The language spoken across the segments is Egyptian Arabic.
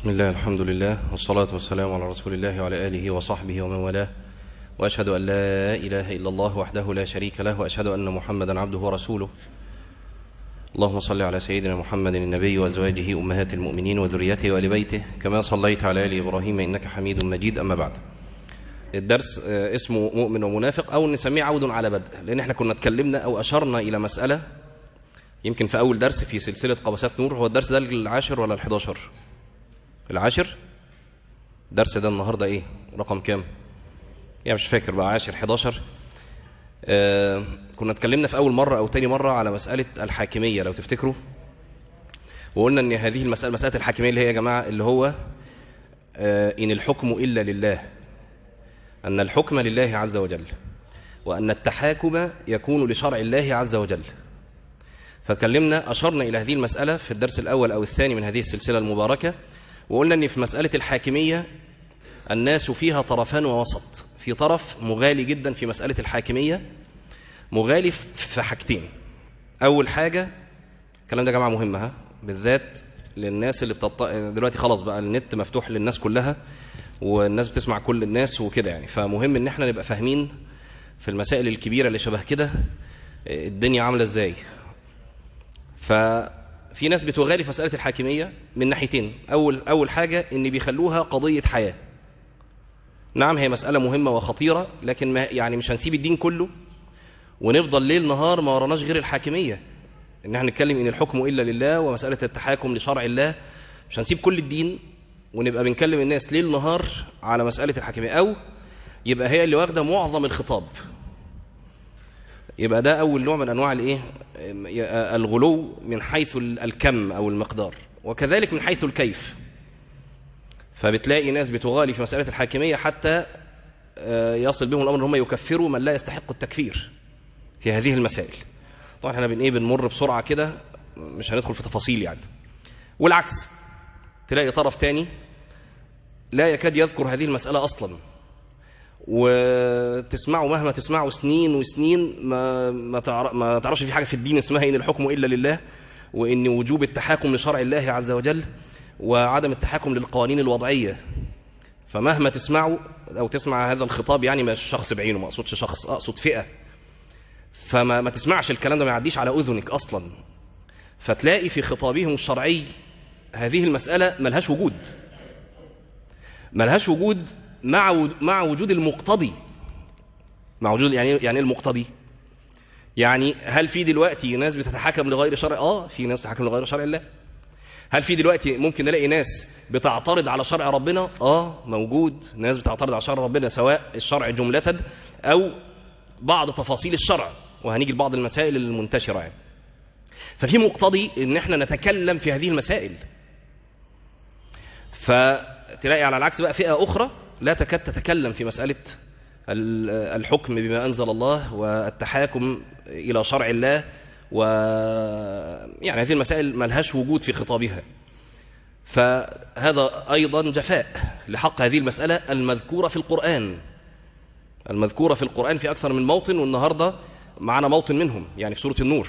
بسم الله الحمد لله والصلاة والسلام على رسول الله وعلى آله وصحبه ومن والاه وأشهد أن لا إله إلا الله وحده لا شريك له وأشهد أن محمدا عبده ورسوله اللهم صل على سيدنا محمد النبي وأزواجه أمهات المؤمنين وذريته وآل بيته كما صليت على آل إبراهيم إنك حميد مجيد أما بعد الدرس آه، اسمه مؤمن ومنافق أو نسميه عود على بدء لأن احنا كنا اتكلمنا أو أشرنا إلى مسألة يمكن في أول درس في سلسلة قبسات نور هو الدرس ده العاشر ولا الحداشر العاشر درس ده النهاردة ايه رقم كام يعني مش فاكر بقى عاشر 11 آه كنا اتكلمنا في اول مرة او تاني مرة على مسألة الحاكمية لو تفتكروا وقلنا ان هذه المسألة مسألة الحاكمية اللي هي يا جماعة اللي هو آه ان الحكم الا لله ان الحكم لله عز وجل وان التحاكم يكون لشرع الله عز وجل فاتكلمنا اشرنا الى هذه المسألة في الدرس الاول او الثاني من هذه السلسلة المباركة وقلنا ان في مسألة الحاكمية الناس فيها طرفان ووسط في طرف مغالي جدا في مسألة الحاكمية مغالي في حاجتين اول حاجة الكلام ده يا جماعة مهم ها بالذات للناس اللي بتط... دلوقتي خلاص بقى النت مفتوح للناس كلها والناس بتسمع كل الناس وكده يعني فمهم ان احنا نبقى فاهمين في المسائل الكبيرة اللي شبه كده الدنيا عاملة ازاي ففي ناس بتغالي في مسألة الحاكمية من ناحيتين أول, أول حاجة إن بيخلوها قضية حياة نعم هي مسألة مهمة وخطيرة لكن ما يعني مش هنسيب الدين كله ونفضل ليل نهار ما وراناش غير الحاكمية إن احنا نتكلم إن الحكم إلا لله ومسألة التحاكم لشرع الله مش هنسيب كل الدين ونبقى بنكلم الناس ليل نهار على مسألة الحاكمية أو يبقى هي اللي واخدة معظم الخطاب يبقى ده أول نوع من أنواع الإيه الغلو من حيث الكم أو المقدار وكذلك من حيث الكيف فبتلاقي ناس بتغالي في مسألة الحاكمية حتى يصل بهم الأمر أن هم يكفروا من لا يستحق التكفير في هذه المسائل طبعا احنا بن ايه بنمر بسرعة كده مش هندخل في تفاصيل يعني والعكس تلاقي طرف تاني لا يكاد يذكر هذه المسألة أصلا وتسمعوا مهما تسمعوا سنين وسنين ما ما, تعرف ما تعرفش في حاجة في الدين اسمها إن الحكم إلا لله وإن وجوب التحاكم لشرع الله عز وجل وعدم التحاكم للقوانين الوضعية فمهما تسمعوا أو تسمع هذا الخطاب يعني مش شخص بعينه ما أقصدش شخص أقصد فئة فما ما تسمعش الكلام ده ما يعديش على أذنك أصلا فتلاقي في خطابهم الشرعي هذه المسألة ملهاش وجود ملهاش وجود مع مع وجود المقتضي مع وجود يعني يعني المقتضي يعني هل في دلوقتي ناس بتتحكم لغير شرع اه في ناس تتحكم لغير شرع الله هل في دلوقتي ممكن نلاقي ناس بتعترض على شرع ربنا اه موجود ناس بتعترض على شرع ربنا سواء الشرع جملة او بعض تفاصيل الشرع وهنيجي لبعض المسائل المنتشرة يعني ففي مقتضي ان احنا نتكلم في هذه المسائل فتلاقي على العكس بقى فئة اخرى لا تكاد تتكلم في مسألة الحكم بما أنزل الله والتحاكم إلى شرع الله و يعني هذه المسائل ما لهاش وجود في خطابها فهذا أيضا جفاء لحق هذه المسألة المذكورة في القرآن المذكورة في القرآن في أكثر من موطن والنهاردة معنا موطن منهم يعني في سورة النور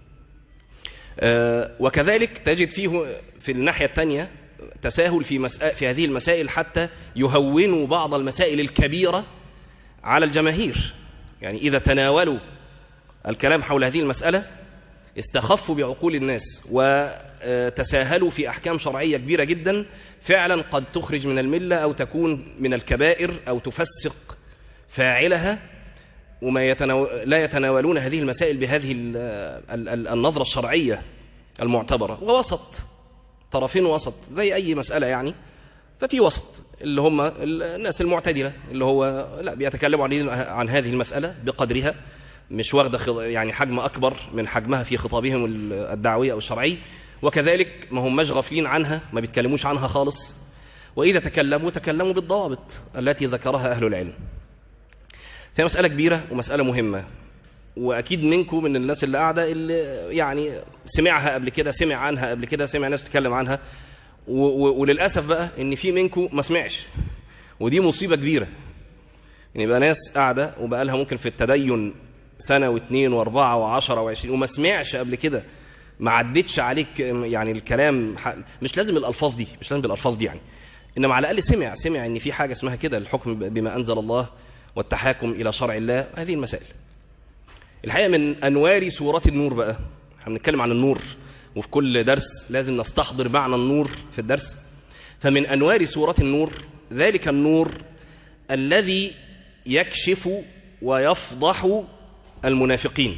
وكذلك تجد فيه في الناحية الثانية تساهل في, مسألة في هذه المسائل حتى يهونوا بعض المسائل الكبيرة على الجماهير يعني إذا تناولوا الكلام حول هذه المسألة استخفوا بعقول الناس وتساهلوا في أحكام شرعية كبيرة جدا فعلا قد تخرج من الملة أو تكون من الكبائر أو تفسق فاعلها وما يتناول لا يتناولون هذه المسائل بهذه النظرة الشرعية المعتبرة ووسط طرفين وسط زي أي مسألة يعني ففي وسط اللي هم الناس المعتدلة اللي هو لا بيتكلموا عن عن هذه المسألة بقدرها مش واخدة يعني حجم أكبر من حجمها في خطابهم الدعوية أو الشرعي وكذلك ما هم مش غافلين عنها ما بيتكلموش عنها خالص وإذا تكلموا تكلموا بالضوابط التي ذكرها أهل العلم هي مسألة كبيرة ومسألة مهمة واكيد منكم من الناس اللي قاعده اللي يعني سمعها قبل كده سمع عنها قبل كده سمع ناس تتكلم عنها وللاسف بقى ان في منكم ما سمعش ودي مصيبه كبيره ان يبقى ناس قاعده وبقى لها ممكن في التدين سنه واثنين واربعه وعشره وعشرين وما سمعش قبل كده ما عدتش عليك يعني الكلام ح- مش لازم الالفاظ دي مش لازم بالالفاظ دي يعني انما على الاقل سمع سمع ان في حاجه اسمها كده الحكم بما انزل الله والتحاكم الى شرع الله هذه المسائل الحقيقه من انوار سوره النور بقى احنا بنتكلم عن النور وفي كل درس لازم نستحضر معنى النور في الدرس فمن انوار سوره النور ذلك النور الذي يكشف ويفضح المنافقين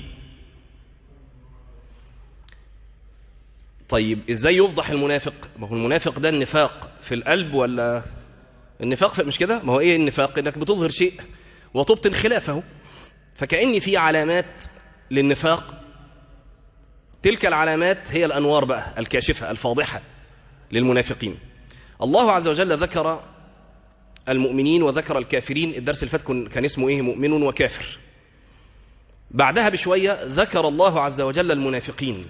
طيب ازاي يفضح المنافق ما هو المنافق ده النفاق في القلب ولا النفاق في مش كده ما هو ايه النفاق انك بتظهر شيء وتبطن خلافه فكأن في علامات للنفاق تلك العلامات هي الأنوار بقى الكاشفة الفاضحة للمنافقين الله عز وجل ذكر المؤمنين وذكر الكافرين الدرس اللي فات كن- كان اسمه ايه مؤمن وكافر بعدها بشوية ذكر الله عز وجل المنافقين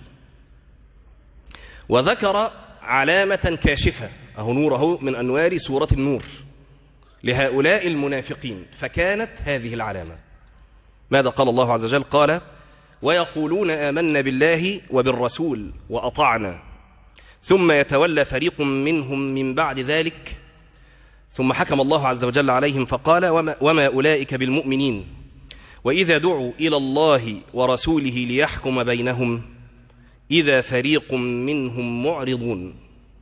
وذكر علامة كاشفة أهو نور أهو من أنوار سورة النور لهؤلاء المنافقين فكانت هذه العلامة ماذا قال الله عز وجل قال ويقولون آمنا بالله وبالرسول وأطعنا ثم يتولى فريق منهم من بعد ذلك ثم حكم الله عز وجل عليهم فقال وما, وما أولئك بالمؤمنين وإذا دعوا إلى الله ورسوله ليحكم بينهم إذا فريق منهم معرضون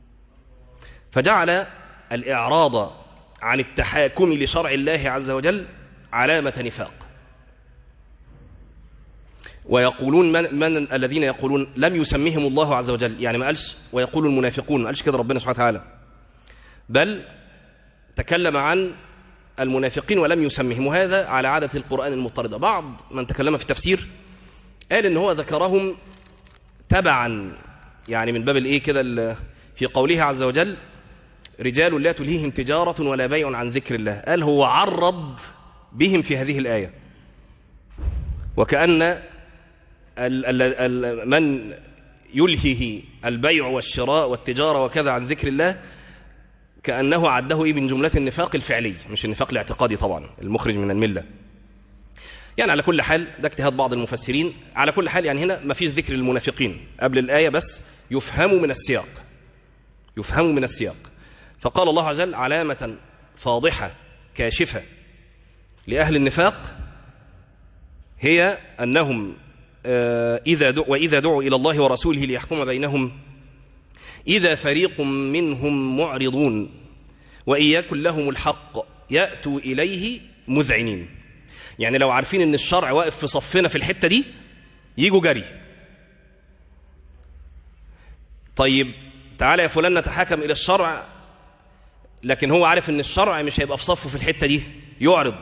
فجعل الإعراض عن التحاكم لشرع الله عز وجل علامة نفاق ويقولون من, من الذين يقولون لم يسميهم الله عز وجل يعني ما قالش ويقول المنافقون ما قالش كده ربنا سبحانه وتعالى بل تكلم عن المنافقين ولم يسمهم وهذا على عادة القرآن المضطردة بعض من تكلم في التفسير قال ان هو ذكرهم تبعا يعني من باب الايه كده ال- في قوله عز وجل رجال لا تلهيهم تجارة ولا بيع عن ذكر الله قال هو عرض بهم في هذه الآية وكأن ال ال ال من يلهيه البيع والشراء والتجارة وكذا عن ذكر الله كأنه عده إيه من جملة النفاق الفعلي مش النفاق الاعتقادي طبعا المخرج من الملة يعني على كل حال ده اجتهاد بعض المفسرين على كل حال يعني هنا ما فيش ذكر للمنافقين قبل الآية بس يفهم من السياق يفهم من السياق فقال الله عز وجل علامة فاضحة كاشفة لأهل النفاق هي أنهم آه، إذا دعوا وإذا دعوا إلى الله ورسوله ليحكم بينهم إذا فريق منهم معرضون وإن يكن لهم الحق يأتوا إليه مذعنين يعني لو عارفين ان الشرع واقف في صفنا في الحتة دي يجوا جري طيب تعالى يا فلان نتحاكم إلى الشرع لكن هو عارف ان الشرع مش هيبقى في صفه في الحتة دي يعرض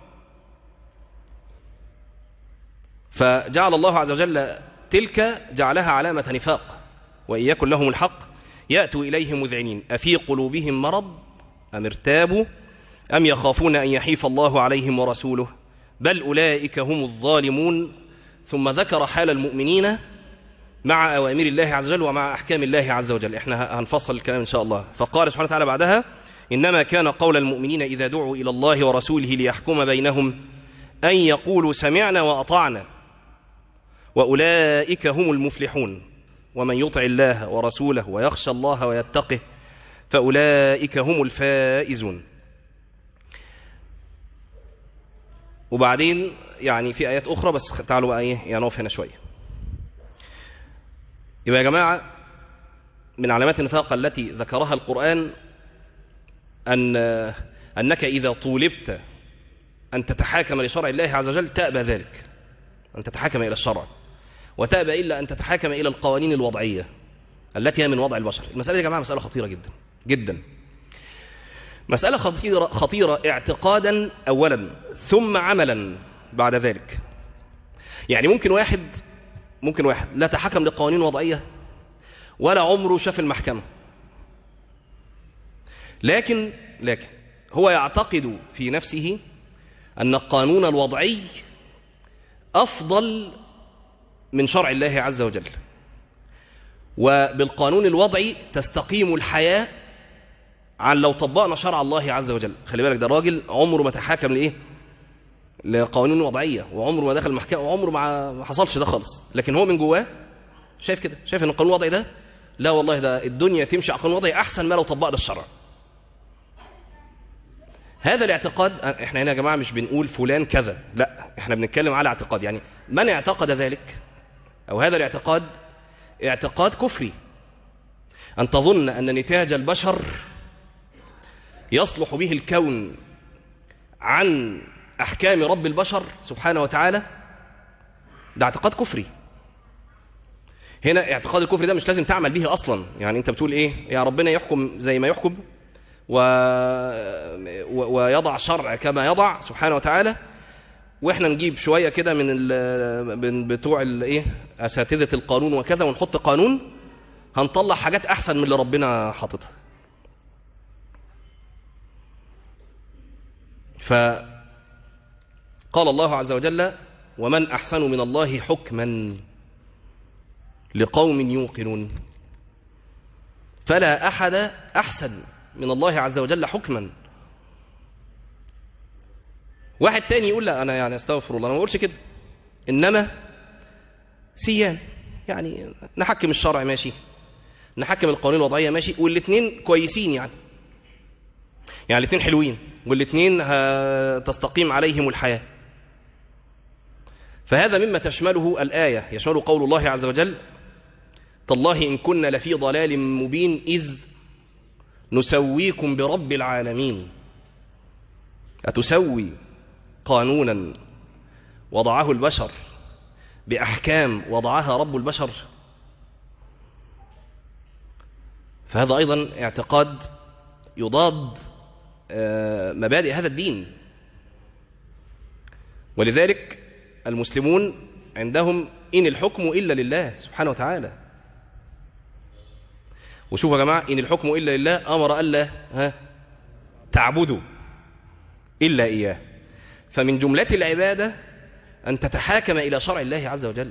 فجعل الله عز وجل تلك جعلها علامة نفاق وإن يكن لهم الحق يأتوا إليه مذعنين أفي قلوبهم مرض أم ارتابوا أم يخافون أن يحيف الله عليهم ورسوله بل أولئك هم الظالمون ثم ذكر حال المؤمنين مع أوامر الله عز وجل ومع أحكام الله عز وجل احنا هنفصل الكلام إن شاء الله فقال سبحانه وتعالى بعدها إنما كان قول المؤمنين إذا دعوا إلى الله ورسوله ليحكم بينهم أن يقولوا سمعنا وأطعنا وأولئك هم المفلحون ومن يطع الله ورسوله ويخشى الله ويتقه فأولئك هم الفائزون وبعدين يعني في آيات أخرى بس تعالوا بقى إيه يعني نقف هنا شوية يبقى يا جماعة من علامات النفاق التي ذكرها القرآن أن أنك إذا طولبت أن تتحاكم لشرع الله عز وجل تأبى ذلك أن تتحاكم إلى الشرع وتأبى إلا أن تتحاكم إلى القوانين الوضعية التي هي من وضع البشر المسألة دي يا جماعة مسألة خطيرة جدا جدا مسألة خطيرة, خطيرة اعتقادا أولا ثم عملا بعد ذلك يعني ممكن واحد ممكن واحد لا تحكم لقوانين وضعية ولا عمره شاف المحكمة لكن لكن هو يعتقد في نفسه أن القانون الوضعي أفضل من شرع الله عز وجل وبالقانون الوضعي تستقيم الحياة عن لو طبقنا شرع الله عز وجل خلي بالك ده راجل عمره ما تحاكم لإيه لقوانين وضعية وعمره ما دخل المحكمة وعمره ما ما حصلش ده خالص لكن هو من جواه شايف كده شايف ان القانون الوضعي ده لا والله ده الدنيا تمشي على القانون الوضعي احسن ما لو طبقنا الشرع هذا الاعتقاد احنا هنا يا جماعه مش بنقول فلان كذا لا احنا بنتكلم على اعتقاد يعني من اعتقد ذلك او هذا الاعتقاد اعتقاد كفري ان تظن ان نتاج البشر يصلح به الكون عن احكام رب البشر سبحانه وتعالى ده اعتقاد كفري هنا اعتقاد الكفر ده مش لازم تعمل به اصلا يعني انت بتقول ايه يا ربنا يحكم زي ما يحكم و... و... ويضع شرع كما يضع سبحانه وتعالى واحنا نجيب شويه كده من ال... من بتوع الايه اساتذه القانون وكذا ونحط قانون هنطلع حاجات احسن من اللي ربنا حاططها فقال الله عز وجل ومن احسن من الله حكما لقوم يوقنون فلا احد احسن من الله عز وجل حكما واحد تاني يقول لا انا يعني استغفر الله انا ما بقولش كده انما سيان يعني نحكم الشرع ماشي نحكم القوانين الوضعيه ماشي والاثنين كويسين يعني يعني الاثنين حلوين والاثنين تستقيم عليهم الحياه فهذا مما تشمله الايه يشمل قول الله عز وجل تالله ان كنا لفي ضلال مبين اذ نسويكم برب العالمين أتسوي قانونا وضعه البشر بأحكام وضعها رب البشر فهذا أيضا اعتقاد يضاد مبادئ هذا الدين ولذلك المسلمون عندهم إن الحكم إلا لله سبحانه وتعالى وشوفوا يا جماعة إن الحكم إلا لله أمر ألا ها تعبدوا إلا إياه فمن جملة العبادة أن تتحاكم إلى شرع الله عز وجل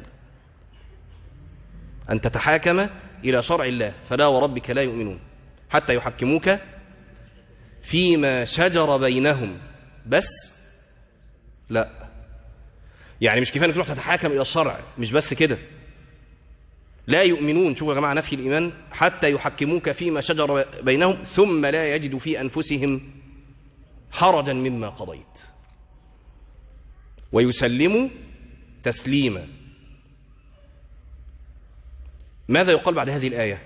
أن تتحاكم إلى شرع الله فلا وربك لا يؤمنون حتى يحكموك فيما شجر بينهم بس لا يعني مش كفايه انك تروح تتحاكم الى الشرع مش بس كده لا يؤمنون شوفوا يا جماعه نفي الايمان حتى يحكموك فيما شجر بينهم ثم لا يجدوا في انفسهم حرجا مما قضيت ويسلموا تسليما ماذا يقال بعد هذه الايه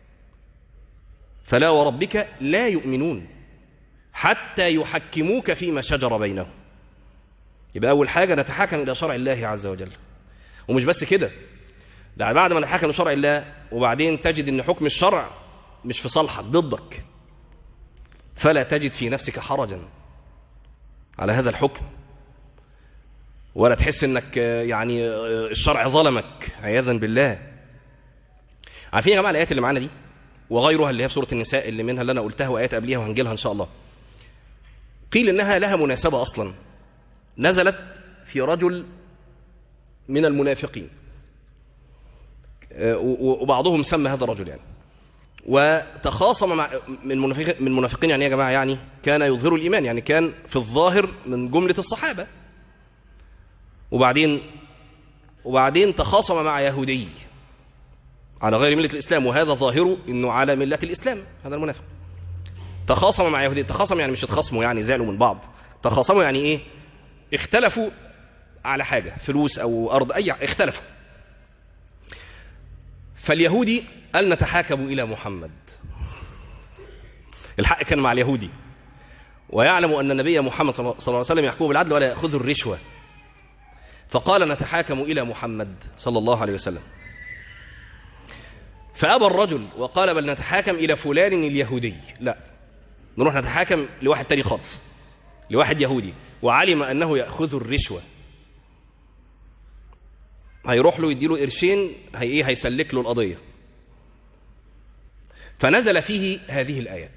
فلا وربك لا يؤمنون حتى يحكموك فيما شجر بينهم يبقى اول حاجه نتحاكم الى شرع الله عز وجل ومش بس كده ده بعد ما نتحاكم لشرع الله وبعدين تجد ان حكم الشرع مش في صالحك ضدك فلا تجد في نفسك حرجا على هذا الحكم ولا تحس انك يعني الشرع ظلمك عياذا بالله عارفين يا جماعه الايات اللي معانا دي وغيرها اللي هي في سوره النساء اللي منها اللي انا قلتها وايات قبليها وهنجي لها ان شاء الله قيل انها لها مناسبه اصلا نزلت في رجل من المنافقين وبعضهم سمى هذا الرجل يعني وتخاصم مع من منافقين من المنافقين يعني يا جماعه يعني كان يظهر الايمان يعني كان في الظاهر من جمله الصحابه وبعدين وبعدين تخاصم مع يهودي على غير مله الاسلام وهذا ظاهره انه على مله الاسلام هذا المنافق تخاصم مع يهودي تخاصم يعني مش اتخاصموا يعني زعلوا من بعض تخاصموا يعني ايه اختلفوا على حاجه فلوس او ارض اي اختلفوا فاليهودي قال نتحاكم إلى محمد الحق كان مع اليهودي ويعلم أن النبي محمد صلى الله عليه وسلم يحكم بالعدل ولا يأخذ الرشوة فقال نتحاكم إلى محمد صلى الله عليه وسلم فأبى الرجل وقال بل نتحاكم إلى فلان اليهودي لا نروح نتحاكم لواحد تاني خالص لواحد يهودي وعلم أنه يأخذ الرشوة هيروح له يديله قرشين هي ايه هيسلك له القضيه فنزل فيه هذه الايات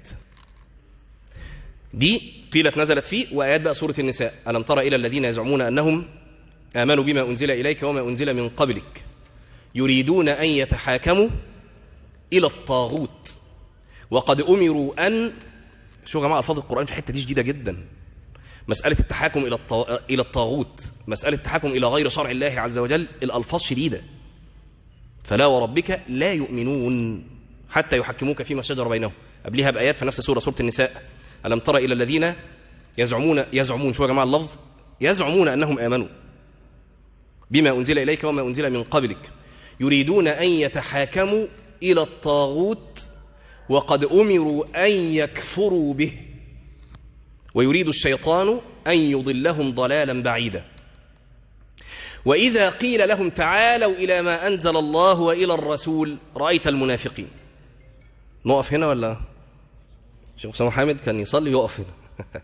دي قيلت نزلت فيه وايات بقى سوره النساء الم تر الى الذين يزعمون انهم امنوا بما انزل اليك وما انزل من قبلك يريدون ان يتحاكموا الى الطاغوت وقد امروا ان شو يا جماعه الفاظ القران في الحته دي شديده جدا مسألة التحاكم إلى إلى الطاغوت، مسألة التحاكم إلى غير شرع الله عز وجل، الألفاظ شديدة. فلا وربك لا يؤمنون حتى يحكموك فيما شجر بينهم قبلها بآيات في نفس سورة سورة النساء ألم تر إلى الذين يزعمون يزعمون شو يا جماعة اللفظ يزعمون أنهم آمنوا بما أنزل إليك وما أنزل من قبلك يريدون أن يتحاكموا إلى الطاغوت وقد أمروا أن يكفروا به ويريد الشيطان أن يضلهم ضلالا بعيدا وإذا قيل لهم تعالوا إلى ما أنزل الله وإلى الرسول رأيت المنافقين نقف هنا ولا شيخ أسامة حامد كان يصلي يقف هنا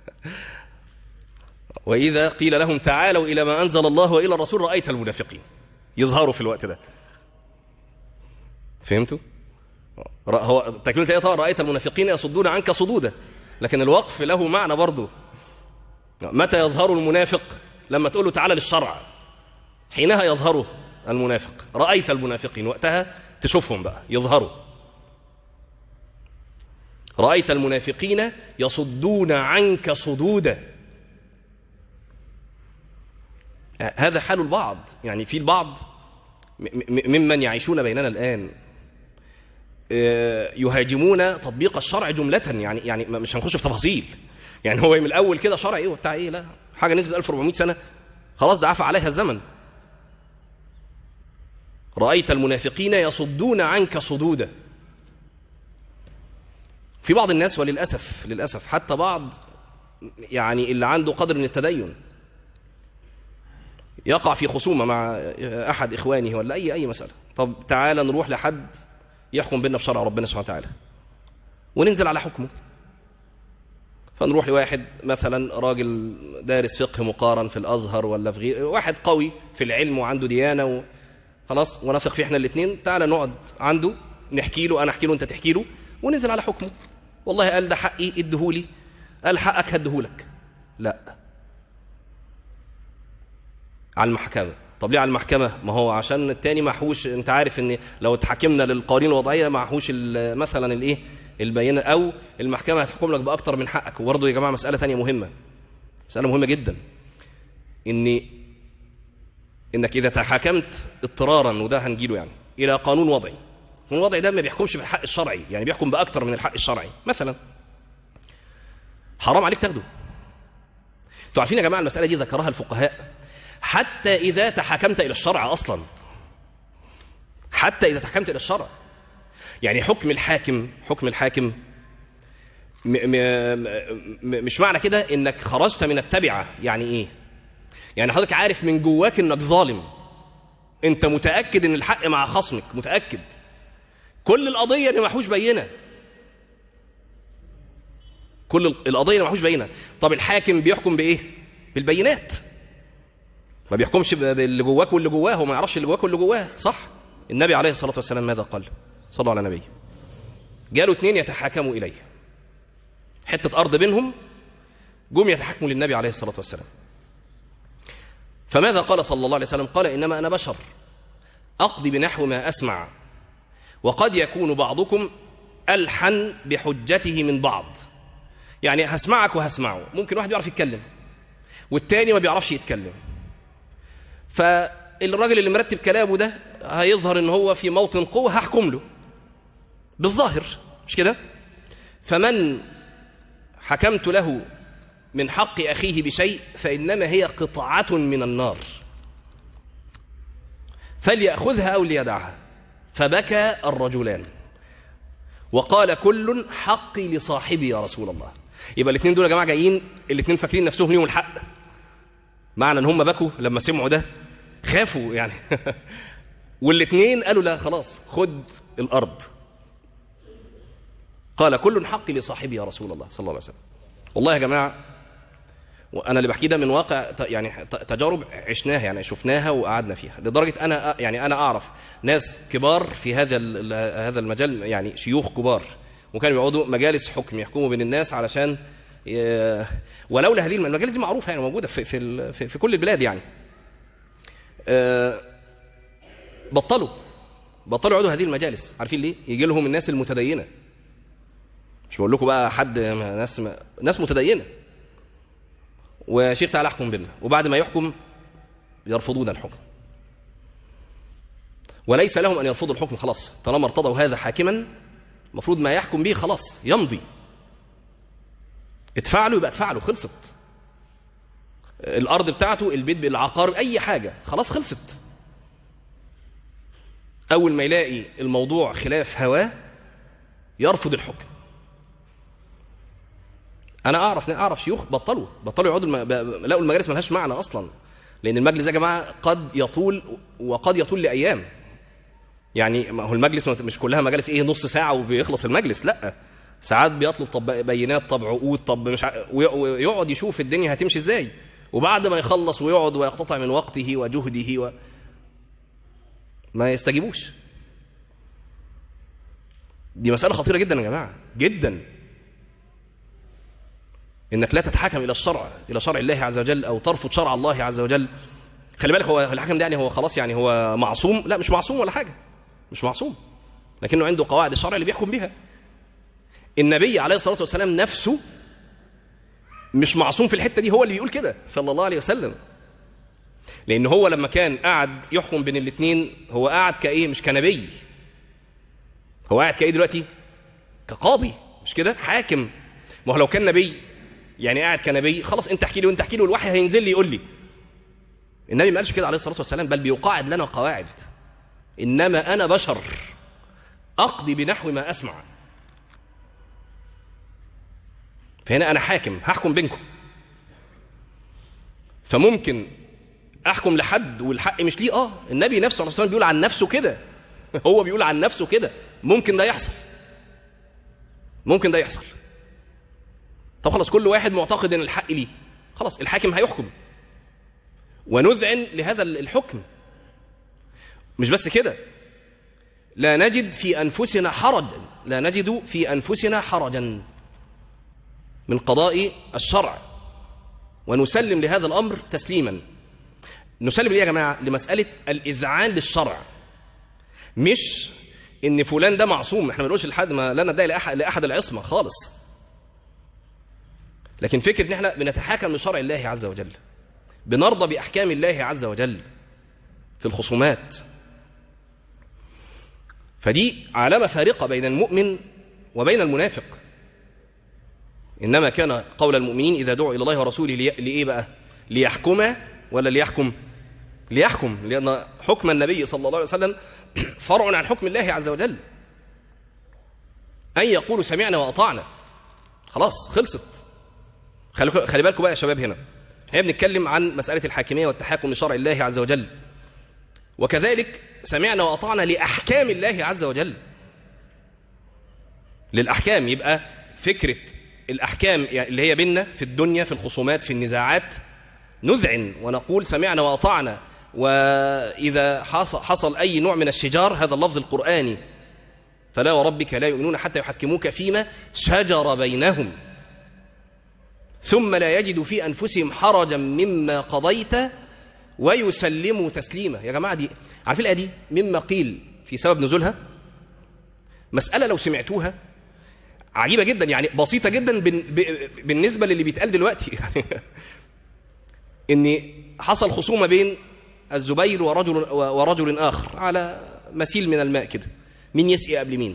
وإذا قيل لهم تعالوا إلى ما أنزل الله وإلى الرسول رأيت المنافقين يظهروا في الوقت ده فهمتوا؟ هو تكملة الآية طبعا رأيت المنافقين يصدون عنك صدودا لكن الوقف له معنى برضه متى يظهر المنافق لما تقول له تعالى للشرع حينها يظهر المنافق رأيت المنافقين وقتها تشوفهم بقى يظهروا رأيت المنافقين يصدون عنك صدودا هذا حال البعض يعني في البعض ممن يعيشون بيننا الآن يهاجمون تطبيق الشرع جملة يعني يعني مش هنخش في تفاصيل يعني هو من الأول كده شرع إيه وبتاع إيه لا حاجة نزلت 1400 سنة خلاص ده عفى عليها الزمن رأيت المنافقين يصدون عنك صدودا في بعض الناس وللأسف للأسف حتى بعض يعني اللي عنده قدر من التدين يقع في خصومة مع أحد إخوانه ولا أي أي مسألة طب تعالى نروح لحد يحكم بيننا بشرع ربنا سبحانه وتعالى وننزل على حكمه فنروح لواحد مثلا راجل دارس فقه مقارن في الأزهر ولا في غير واحد قوي في العلم وعنده ديانة و... خلاص ونثق فيه احنا الاثنين تعالى نقعد عنده نحكي له انا احكي له انت تحكي له وننزل على حكمه والله قال ده حقي اديهولي قال حقك هديهولك لا على المحكمة طب ليه على المحكمة ما هو عشان التاني محوش انت عارف ان لو اتحكمنا للقوانين الوضعية محوش مثلا الايه البينة او المحكمة هتحكم لك باكتر من حقك وبرضه يا جماعة مسألة تانية مهمة مسألة مهمة جدا ان انك اذا تحاكمت اضطرارا وده هنجيله يعني الى قانون وضعي القانون الوضعي ده ما بيحكمش بالحق الشرعي يعني بيحكم باكتر من الحق الشرعي مثلا حرام عليك تاخده انتوا عارفين يا جماعه المساله دي ذكرها الفقهاء حتى اذا تحاكمت الى الشرع اصلا حتى اذا تحكمت الى الشرع يعني حكم الحاكم حكم الحاكم م م م مش معنى كده انك خرجت من التبعه يعني ايه يعني حضرتك عارف من جواك انك ظالم انت متاكد ان الحق مع خصمك متاكد كل القضيه ان محوش بينه كل القضيه ان محوش بينه طب الحاكم بيحكم بايه بالبينات ما بيحكمش باللي جواك واللي جواه هو ما يعرفش اللي جواك واللي جواه صح النبي عليه الصلاه والسلام ماذا قال صلوا على النبي جالوا اثنين يتحاكموا اليه حته ارض بينهم جم يتحاكموا للنبي عليه الصلاه والسلام فماذا قال صلى الله عليه وسلم قال إنما أنا بشر أقضي بنحو ما أسمع وقد يكون بعضكم ألحن بحجته من بعض يعني هسمعك وهسمعه ممكن واحد يعرف يتكلم والتاني ما بيعرفش يتكلم فالراجل اللي مرتب كلامه ده هيظهر ان هو في موطن قوة هحكم له بالظاهر مش كده فمن حكمت له من حق أخيه بشيء فإنما هي قطعة من النار فليأخذها أو ليدعها فبكى الرجلان وقال كل حقي لصاحبي يا رسول الله يبقى الاثنين دول يا جماعة جايين الاثنين فاكرين نفسهم ليهم الحق معنى ان هم بكوا لما سمعوا ده خافوا يعني والاثنين قالوا لا خلاص خد الأرض قال كل حقي لصاحبي يا رسول الله صلى الله عليه وسلم والله يا جماعة وانا اللي بحكيه ده من واقع يعني تجارب عشناها يعني شفناها وقعدنا فيها لدرجه انا يعني انا اعرف ناس كبار في هذا هذا المجال يعني شيوخ كبار وكانوا يقعدوا مجالس حكم يحكموا بين الناس علشان ولولا هذه المجالس دي معروفه يعني موجوده في في في, في كل البلاد يعني بطلوا بطلوا يقعدوا هذه المجالس عارفين ليه يجي لهم الناس المتدينه مش بقول لكم بقى حد ناس ناس متدينه وشيخ تعالى احكم بينا وبعد ما يحكم يرفضون الحكم وليس لهم أن يرفضوا الحكم خلاص طالما ارتضوا هذا حاكما المفروض ما يحكم به خلاص يمضي ادفع له يبقى ادفع له خلصت الأرض بتاعته البيت بالعقار أي حاجة خلاص خلصت أول ما يلاقي الموضوع خلاف هواه يرفض الحكم أنا أعرف أعرف شيوخ بطلوا بطلوا يقعدوا الم... ب- لقوا المجالس ملهاش معنى أصلا لأن المجلس يا جماعة قد يطول وقد يطول لأيام يعني ما هو المجلس مش كلها مجالس ايه نص ساعة وبيخلص المجلس لا ساعات بيطلب طب بينات طب عقود طب مش ع... وي- ويقعد يشوف الدنيا هتمشي ازاي وبعد ما يخلص ويقعد ويقتطع من وقته وجهده و... ما يستجيبوش دي مسألة خطيرة جدا يا جماعة جدا انك لا تتحكم الى الشرع الى شرع الله عز وجل او ترفض شرع الله عز وجل خلي بالك هو الحكم ده يعني هو خلاص يعني هو معصوم لا مش معصوم ولا حاجة مش معصوم لكنه عنده قواعد الشرع اللي بيحكم بها النبي عليه الصلاة والسلام نفسه مش معصوم في الحتة دي هو اللي بيقول كده صلى الله عليه وسلم لأن هو لما كان قاعد يحكم بين الاثنين هو قاعد كإيه مش كنبي هو قاعد كإيه دلوقتي كقاضي مش كده حاكم ما هو لو كان نبي يعني قاعد كنبي خلاص انت احكي لي وانت احكي لي والوحي هينزل لي يقول لي النبي ما قالش كده عليه الصلاة والسلام بل بيقاعد لنا قواعد إنما أنا بشر أقضي بنحو ما أسمع فهنا أنا حاكم هحكم بينكم فممكن أحكم لحد والحق مش ليه آه النبي نفسه عليه الصلاة والسلام بيقول عن نفسه كده هو بيقول عن نفسه كده ممكن ده يحصل ممكن ده يحصل طب خلاص كل واحد معتقد ان الحق ليه خلاص الحاكم هيحكم ونذعن لهذا الحكم مش بس كده لا نجد في أنفسنا حرجا لا نجد في أنفسنا حرجا من قضاء الشرع ونسلم لهذا الأمر تسليما نسلم ليه يا جماعة لمسألة الإذعان للشرع مش إن فلان ده معصوم احنا ما بنقولش لحد ما لا ندعي لأحد, لأحد العصمة خالص لكن فكرة ان احنا بنتحاكم لشرع الله عز وجل بنرضى بأحكام الله عز وجل في الخصومات فدي علامة فارقة بين المؤمن وبين المنافق إنما كان قول المؤمنين إذا دعوا إلى الله ورسوله لي... لإيه بقى ليحكم ولا ليحكم ليحكم لأن حكم النبي صلى الله عليه وسلم فرع عن حكم الله عز وجل أن يقولوا سمعنا وأطعنا خلاص خلصت خلي خلي بالكم بقى يا شباب هنا احنا بنتكلم عن مسألة الحاكمية والتحاكم لشرع الله عز وجل وكذلك سمعنا وأطعنا لأحكام الله عز وجل للأحكام يبقى فكرة الأحكام اللي هي بيننا في الدنيا في الخصومات في النزاعات نذعن ونقول سمعنا وأطعنا وإذا حصل أي نوع من الشجار هذا اللفظ القرآني فلا وربك لا يؤمنون حتى يحكموك فيما شجر بينهم ثم لا يجدوا في أنفسهم حرجا مما قضيت ويسلموا تسليما يا جماعة دي عارفين الآية دي مما قيل في سبب نزولها مسألة لو سمعتوها عجيبة جدا يعني بسيطة جدا بالنسبة للي بيتقال دلوقتي يعني ان حصل خصومة بين الزبير ورجل, ورجل آخر على مثيل من الماء كده مين يسقي قبل مين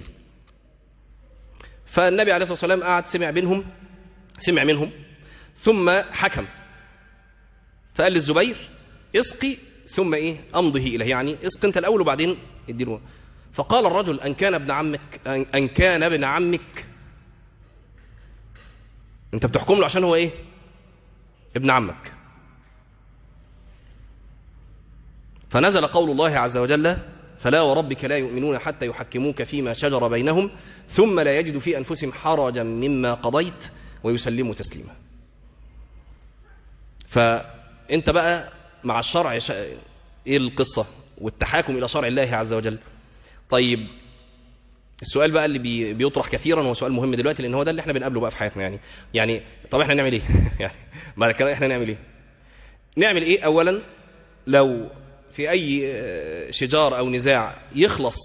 فالنبي عليه الصلاة والسلام قعد سمع بينهم سمع منهم ثم حكم فقال للزبير اسقي ثم ايه امضه اليه يعني اسقي انت الاول وبعدين اديله فقال الرجل ان كان ابن عمك ان كان ابن عمك انت بتحكم له عشان هو ايه ابن عمك فنزل قول الله عز وجل فلا وربك لا يؤمنون حتى يحكموك فيما شجر بينهم ثم لا يجد في انفسهم حرجا مما قضيت ويسلموا تسليما فانت بقى مع الشرع ايه القصة والتحاكم الى شرع الله عز وجل طيب السؤال بقى اللي بي بيطرح كثيرا هو سؤال مهم دلوقتي لان هو ده اللي احنا بنقابله بقى في حياتنا يعني يعني طب احنا نعمل ايه يعني بعد كده احنا نعمل ايه نعمل ايه اولا لو في اي شجار او نزاع يخلص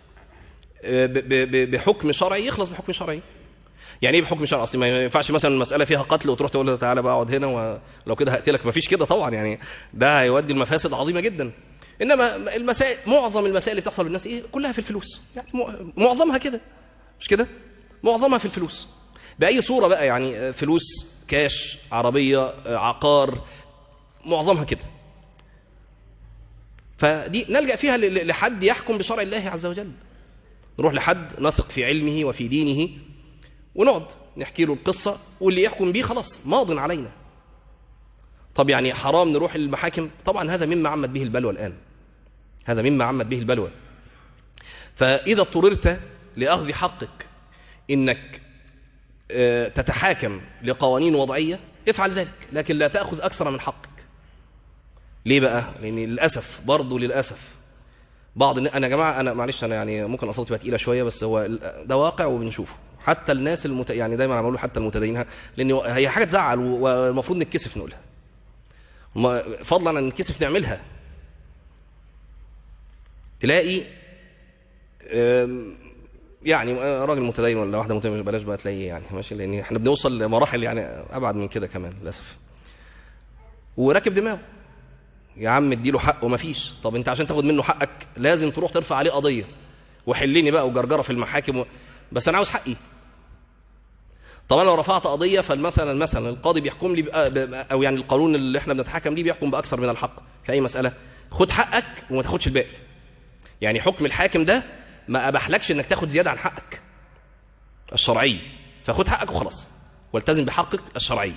بحكم شرعي يخلص بحكم شرعي يعني ايه بحكم شرعي اصل ما ينفعش مثلا المساله فيها قتل وتروح تقول له تعالى بقى اقعد هنا ولو كده هقتلك ما فيش كده طبعا يعني ده هيودي المفاسد عظيمه جدا انما المسائل معظم المسائل اللي بتحصل بالناس ايه كلها في الفلوس يعني م- معظمها كده مش كده معظمها في الفلوس باي صوره بقى يعني فلوس كاش عربيه عقار معظمها كده فدي نلجا فيها ل- لحد يحكم بشرع الله عز وجل نروح لحد نثق في علمه وفي دينه ونقعد نحكي له القصه واللي يحكم بيه خلاص ماض علينا طب يعني حرام نروح للمحاكم طبعا هذا مما عمت به البلوى الآن هذا مما عمت به البلوى فإذا اضطررت لأخذ حقك إنك آه، تتحاكم لقوانين وضعية افعل ذلك لكن لا تأخذ أكثر من حقك ليه بقى؟ لأن للأسف برضه للأسف بعض الن- أنا يا جماعة أنا معلش أنا يعني ممكن ألفاظي تبقى تقيلة شوية بس هو ال- ده واقع وبنشوفه حتى الناس المت... يعني دايما أنا بقول حتى المتدينين لأن هي حاجة تزعل و- والمفروض نتكسف نقولها ما- فضلا عن نتكسف نعملها تلاقي آم، يعني راجل متدين ولا واحده متدينه بلاش بقى تلاقيه يعني ماشي لان احنا بنوصل لمراحل يعني ابعد من كده كمان للاسف وراكب دماغه يا عم اديله حقه مفيش طب انت عشان تاخد منه حقك لازم تروح ترفع عليه قضيه وحلني بقى وجرجره في المحاكم و... بس انا عاوز حقي طب انا لو رفعت قضيه فمثلا مثلا القاضي بيحكم لي بقى بقى- او يعني القانون اللي احنا بنتحكم ليه بيحكم باكثر من الحق في اي مساله خد حقك وما تاخدش الباقي يعني حكم الحاكم ده ما اباحلكش انك تاخد زياده عن حقك الشرعي فخد حقك وخلاص والتزم بحقك الشرعي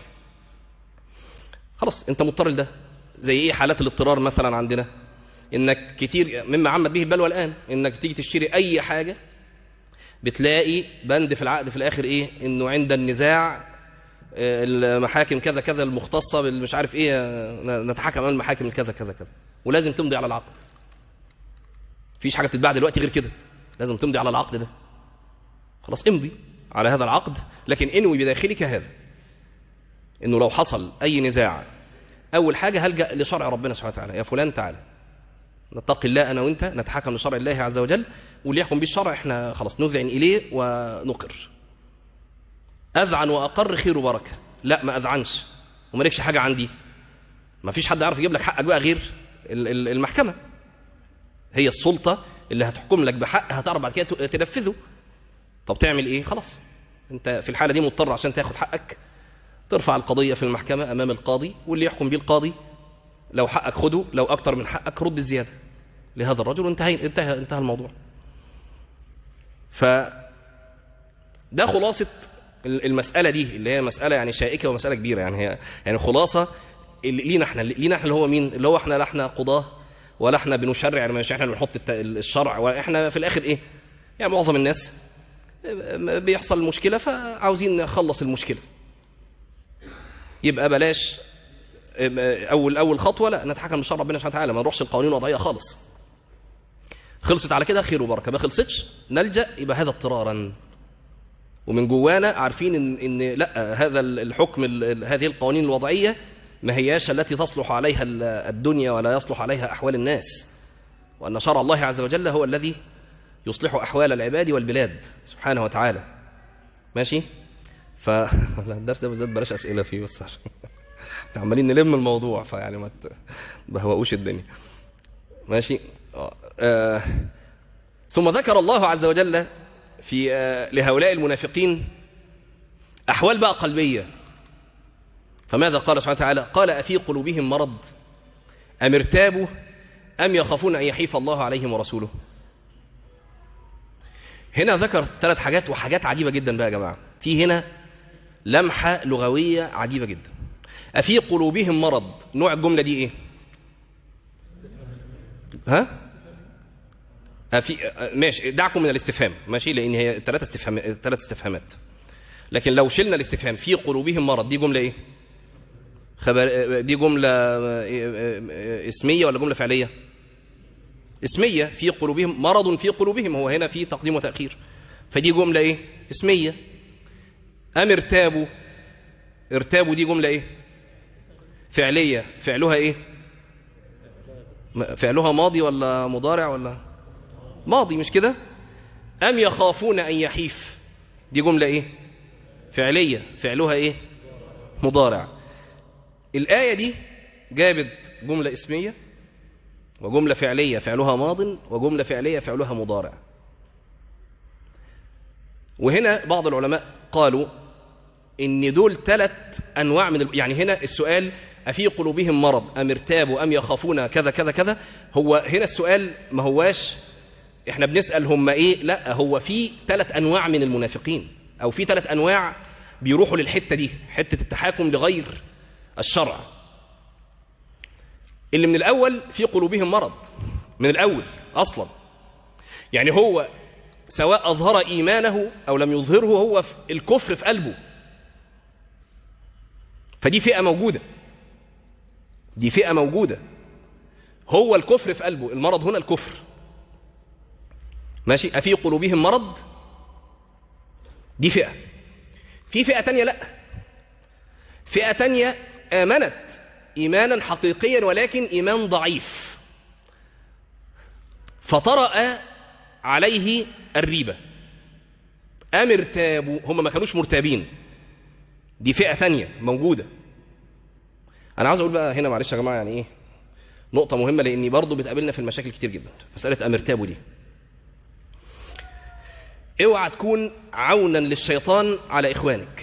خلاص انت مضطر لده زي ايه حالات الاضطرار مثلا عندنا انك كتير مما عمت به البلوى الان انك تيجي تشتري اي حاجه بتلاقي بند في العقد في الاخر ايه انه عند النزاع آه، المحاكم كذا كذا المختصه بالمش عارف ايه آه، نتحكم امام المحاكم كذا كذا كذا ولازم تمضي على العقد مفيش حاجه بتتباع دلوقتي غير كده لازم تمضي على العقد ده خلاص امضي على هذا العقد لكن انوي بداخلك هذا انه لو حصل اي نزاع اول حاجه هلجا لشرع ربنا سبحانه وتعالى يا فلان تعالى نتقي الله انا وانت نتحكم لشرع الله عز وجل واللي يحكم به الشرع احنا خلاص نذعن اليه ونقر اذعن واقر خير وبركه لا ما اذعنش ومالكش حاجه عندي ما فيش حد يعرف يجيب لك حقك بقى غير ال- ال- المحكمه هي السلطه اللي هتحكم لك بحق هتعرف بعد كده ت- تنفذه طب تعمل ايه خلاص انت في الحاله دي مضطر عشان تاخد حقك ترفع القضيه في المحكمه امام القاضي واللي يحكم بيه القاضي لو حقك خده لو اكتر من حقك رد الزياده لهذا الرجل وانتهى انتهى انتهى الموضوع ف ده خلاصة المسألة دي اللي هي مسألة يعني شائكة ومسألة كبيرة يعني هي يعني خلاصة اللي لينا احنا لينا احنا اللي هو مين اللي هو احنا لا احنا قضاة ولا احنا بنشرع يعني مش احنا اللي بنحط الت- الشرع واحنا في الاخر ايه يعني معظم الناس بيحصل مشكلة فعاوزين نخلص المشكلة يبقى بلاش اول اول خطوه لا نتحكم بشرع ربنا سبحانه وتعالى ما نروحش القوانين الوضعيه خالص خلصت على كده خير وبركه ما خلصتش نلجا يبقى هذا اضطرارا ومن جوانا عارفين ان ان لا هذا الحكم ال- ال- هذه القوانين الوضعيه ما هياش التي تصلح عليها ال- الدنيا ولا يصلح عليها احوال الناس وان شرع الله عز وجل هو الذي يصلح احوال العباد والبلاد سبحانه وتعالى ماشي ف لا، الدرس ده بالذات بلاش اسئله فيه بس عشان احنا عمالين نلم الموضوع فيعني ما ت- بهوقوش الدنيا ماشي آه. آه. ثم ذكر الله عز وجل في آه لهؤلاء المنافقين احوال بقى قلبيه فماذا قال سبحانه وتعالى قال افي قلوبهم مرض ام ارتابوا ام يخافون ان يحيف الله عليهم ورسوله هنا ذكر ثلاث حاجات وحاجات عجيبه جدا بقى يا جماعه في هنا لمحه لغويه عجيبه جدا أفي قلوبهم مرض نوع الجملة دي إيه ها أفي ماشي دعكم من الاستفهام ماشي لأن هي ثلاث استفهام ثلاث استفهامات لكن لو شلنا الاستفهام في قلوبهم مرض دي جملة إيه خبر دي جملة اسمية ولا جملة فعلية اسمية في قلوبهم مرض في قلوبهم هو هنا في تقديم وتأخير فدي جملة إيه اسمية أم ارتابوا ارتابوا دي جملة إيه فعلية فعلها ايه م- فعلها ماضي ولا مضارع ولا ماضي مش كده أم يخافون أن يحيف دي جملة ايه فعلية فعلها ايه مضارع الآية دي جابت جملة اسمية وجملة فعلية فعلها ماض وجملة فعلية فعلها مضارع وهنا بعض العلماء قالوا ان دول ثلاث انواع من ال... يعني هنا السؤال افي قلوبهم مرض ام ارتابوا ام يخافون كذا كذا كذا هو هنا السؤال ما هواش احنا بنسال هم ايه لا هو في ثلاث انواع من المنافقين او في ثلاث انواع بيروحوا للحته دي حته التحاكم لغير الشرع اللي من الاول في قلوبهم مرض من الاول اصلا يعني هو سواء اظهر ايمانه او لم يظهره هو في الكفر في قلبه فدي فئه موجوده دي فئه موجوده هو الكفر في قلبه المرض هنا الكفر ماشي افي قلوبهم مرض دي فئه في فئه تانية لا فئه تانية امنت ايمانا حقيقيا ولكن ايمان ضعيف فطرأ عليه الريبه ام ارتابوا هم ما كانوش مرتابين دي فئه ثانيه موجوده انا عاوز اقول بقى هنا معلش يا جماعه يعني ايه نقطه مهمه لاني برضو بتقابلنا في المشاكل كتير جدا مساله امرتابه دي اوعى تكون عونا للشيطان على اخوانك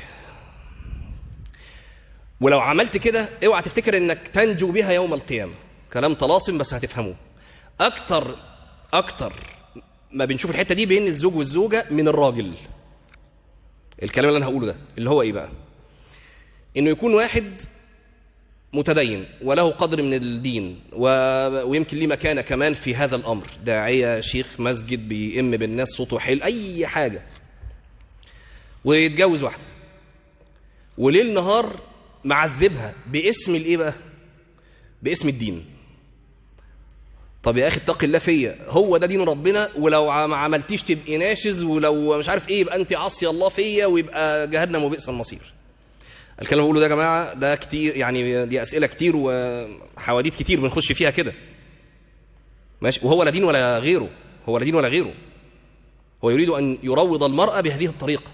ولو عملت كده اوعى تفتكر انك تنجو بها يوم القيامه كلام طلاسم بس هتفهموه اكتر اكتر ما بنشوف الحته دي بين الزوج والزوجه من الراجل الكلام اللي انا هقوله ده اللي هو ايه بقى انه يكون واحد متدين وله قدر من الدين و... ويمكن ليه مكانه كمان في هذا الامر داعيه شيخ مسجد بيئم بالناس صوته حلو اي حاجه ويتجوز واحده وليل نهار معذبها باسم الايه بقى باسم الدين طب يا اخي اتق الله فيا هو ده دين ربنا ولو ما عملتيش تبقي ناشز ولو مش عارف ايه يبقى انت عصي الله فيا ويبقى جهنم وبئس المصير الكلام اللي بقوله ده يا جماعه ده كتير يعني دي اسئله كتير وحواديت كتير بنخش فيها كده ماشي وهو لا دين ولا غيره هو لا دين ولا غيره هو يريد ان يروض المراه بهذه الطريقه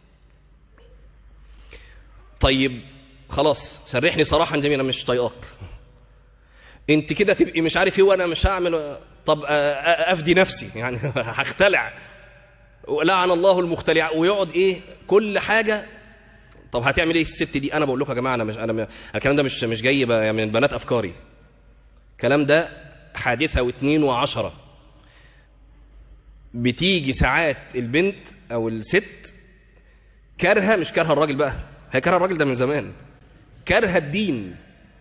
طيب خلاص سرحني صراحه جميلا مش طايقاك انت كده تبقي مش عارف ايه وانا مش هعمل طب افدي نفسي يعني هختلع لعن الله المختلع ويقعد ايه كل حاجه طب هتعمل ايه الست دي انا بقول لكم يا جماعه انا مش انا م... الكلام ده مش مش جاي بقى من بنات افكاري الكلام ده حادثه واثنين وعشرة بتيجي ساعات البنت او الست كارهه مش كارهه الراجل بقى هي كارهه الراجل ده من زمان كارهه الدين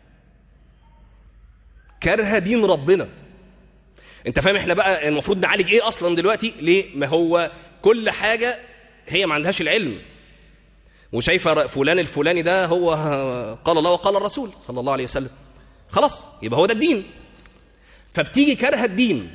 كارهه دين ربنا انت فاهم احنا بقى المفروض نعالج ايه اصلا دلوقتي ليه ما هو كل حاجه هي ما عندهاش العلم وشايفه فلان الفلاني ده هو قال الله وقال الرسول صلى الله عليه وسلم خلاص يبقى هو ده الدين فبتيجي كارهه الدين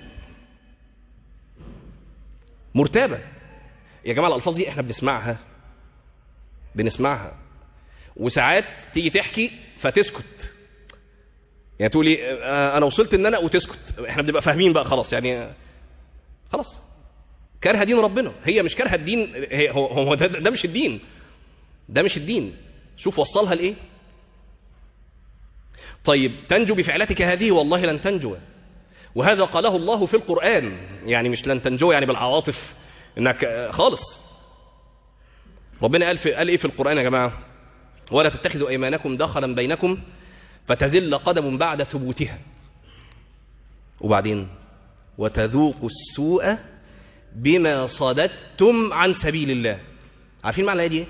مرتابه يا جماعه الالفاظ دي احنا بنسمعها بنسمعها وساعات تيجي تحكي فتسكت يعني تقولي انا وصلت ان انا وتسكت احنا بنبقى فاهمين بقى خلاص يعني خلاص كارهه دين ربنا هي مش كارهه الدين هي هو, هو ده, ده مش الدين ده مش الدين شوف وصلها لايه طيب تنجو بفعلتك هذه والله لن تنجو وهذا قاله الله في القرآن يعني مش لن تنجو يعني بالعواطف انك خالص ربنا قال في قال ايه في القرآن يا جماعه ولا تتخذوا ايمانكم دخلا بينكم فتزل قدم بعد ثبوتها وبعدين وتذوقوا السوء بما صددتم عن سبيل الله عارفين معنى دي ايه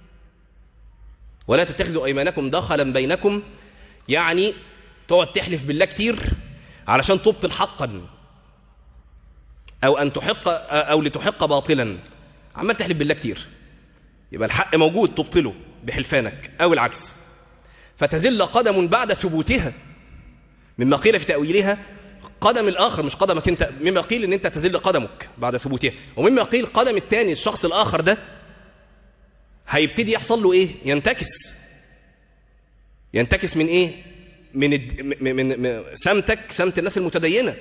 ولا تتخذوا ايمانكم دخلا بينكم يعني تقعد تحلف بالله كتير علشان تبطل حقا او ان تحق او لتحق باطلا عمال تحلف بالله كتير يبقى الحق موجود تبطله بحلفانك او العكس فتزل قدم بعد ثبوتها مما قيل في تأويلها قدم الآخر مش قدمك أنت مما قيل أن أنت تزل قدمك بعد ثبوتها ومما قيل قدم الثاني الشخص الآخر ده هيبتدي يحصل له إيه ينتكس ينتكس من إيه من, الد... من... من... من سمتك سمت الناس المتدينة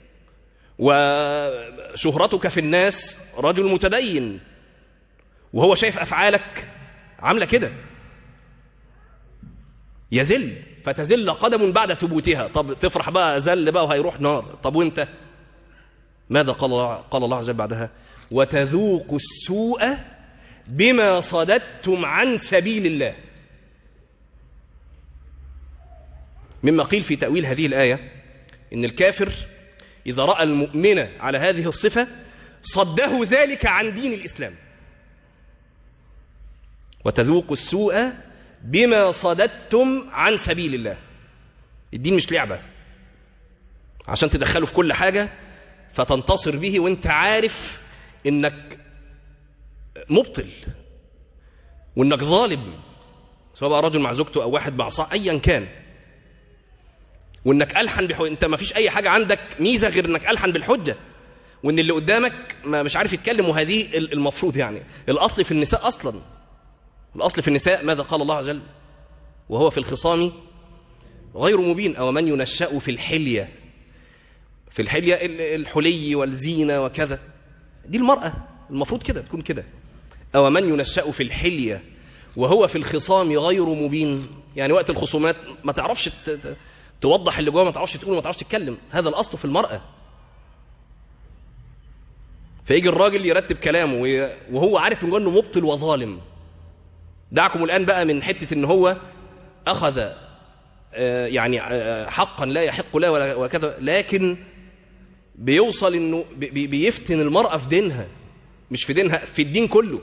وشهرتك في الناس رجل متدين وهو شايف أفعالك عاملة كده يزل فتزل قدم بعد ثبوتها طب تفرح بقى زل بقى وهيروح نار طب وانت ماذا قال قال الله عز وجل بعدها وتذوقوا السوء بما صددتم عن سبيل الله مما قيل في تأويل هذه الآية إن الكافر إذا رأى المؤمن على هذه الصفة صده ذلك عن دين الإسلام وتذوقوا السوء بما صددتم عن سبيل الله الدين مش لعبة عشان تدخله في كل حاجة فتنتصر به وانت عارف انك مبطل وانك ظالم سواء بقى رجل مع زوجته او واحد مع صاحب ايا كان وانك الحن بحو... انت ما فيش اي حاجه عندك ميزه غير انك الحن بالحجه وان اللي قدامك ما مش عارف يتكلم وهذه المفروض يعني الاصل في النساء اصلا الاصل في النساء ماذا قال الله عز وجل وهو في الخصام غير مبين او من ينشأ في الحليه في الحليه الحلي والزينه وكذا دي المراه المفروض كده تكون كده او من ينشأ في الحليه وهو في الخصام غير مبين يعني وقت الخصومات ما تعرفش ت... ت... توضح اللي جوه ما تعرفش تقول وما تعرفش تتكلم هذا الاصل في المراه فيجي الراجل يرتب كلامه وهو عارف من جوه انه مبطل وظالم دعكم الان بقى من حته ان هو اخذ يعني حقا لا يحق له وكذا لكن بيوصل انه بيفتن المراه في دينها مش في دينها في الدين كله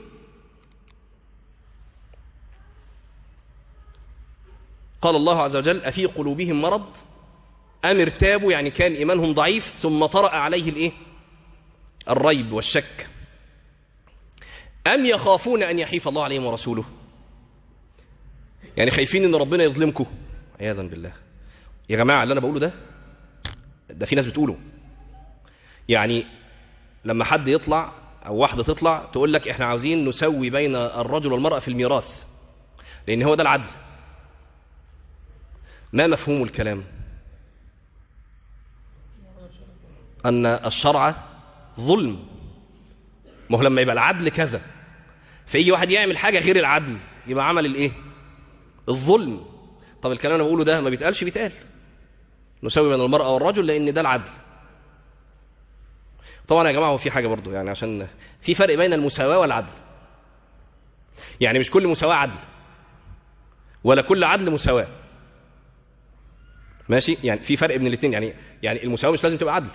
قال الله عز وجل أفي قلوبهم مرض أم ارتابوا يعني كان إيمانهم ضعيف ثم طرأ عليه الإيه؟ الريب والشك أم يخافون أن يحيف الله عليهم ورسوله يعني خايفين أن ربنا يظلمكم عياذا بالله يا جماعة اللي أنا بقوله ده ده في ناس بتقوله يعني لما حد يطلع أو واحدة تطلع تقول لك إحنا عاوزين نسوي بين الرجل والمرأة في الميراث لأن هو ده العدل ما مفهوم الكلام أن الشرع ظلم ما هو لما يبقى العدل كذا فيجي واحد يعمل حاجة غير العدل يبقى عمل الايه الظلم طب الكلام اللي بقوله ده ما بيتقالش بيتقال نسوي بين المرأة والرجل لأن ده العدل طبعا يا جماعة هو في حاجة برضو يعني عشان في فرق بين المساواة والعدل يعني مش كل مساواة عدل ولا كل عدل مساواة ماشي يعني في فرق بين الاثنين يعني يعني المساواة مش لازم تبقى عدل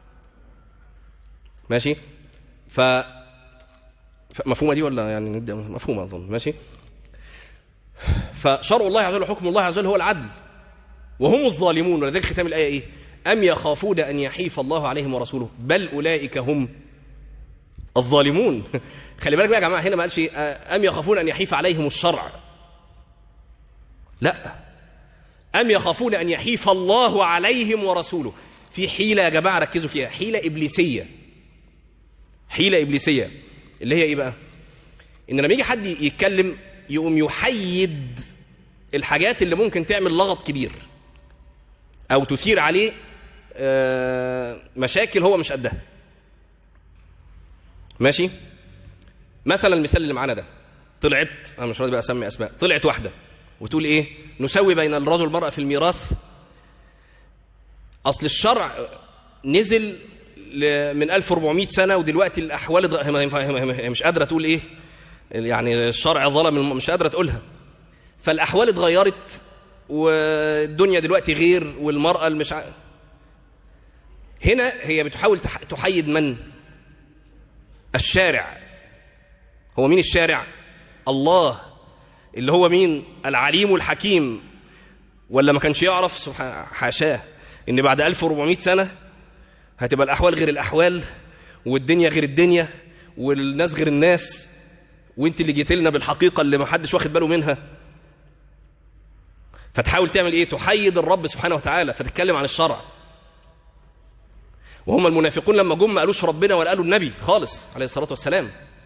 ماشي ف مفهومة دي ولا يعني ندي مفهومة أظن ماشي فشرع الله عز وجل وحكم الله عز وجل هو العدل وهم الظالمون ولذلك ختام الآية إيه أم يخافون أن يحيف الله عليهم ورسوله بل أولئك هم الظالمون خلي بالك بقى يا جماعة هنا ما قالش أم يخافون أن يحيف عليهم الشرع لا أم يخافون أن يحيف الله عليهم ورسوله في حيلة يا جماعة ركزوا فيها حيلة إبليسية حيلة إبليسية اللي هي إيه بقى إن لما يجي حد يتكلم يقوم يحيد الحاجات اللي ممكن تعمل لغط كبير أو تثير عليه مشاكل هو مش قدها ماشي مثلا المثال اللي معانا ده طلعت انا مش راضي بقى اسمي اسماء طلعت واحده وتقول ايه نسوي بين الرجل والمراه في الميراث اصل الشرع نزل من 1400 سنه ودلوقتي الاحوال هي مش قادره تقول ايه يعني الشرع ظلم مش قادره تقولها فالاحوال اتغيرت والدنيا دلوقتي غير والمراه المش ع... هنا هي بتحاول تحيد من الشارع هو مين الشارع الله اللي هو مين العليم الحكيم ولا ما كانش يعرف حاشاه ان بعد 1400 سنة هتبقى الاحوال غير الاحوال والدنيا غير الدنيا والناس غير الناس وانت اللي جيت لنا بالحقيقة اللي ما حدش واخد باله منها فتحاول تعمل ايه تحيد الرب سبحانه وتعالى فتتكلم عن الشرع وهم المنافقون لما جم ما قالوش ربنا ولا قالوا النبي خالص عليه الصلاة والسلام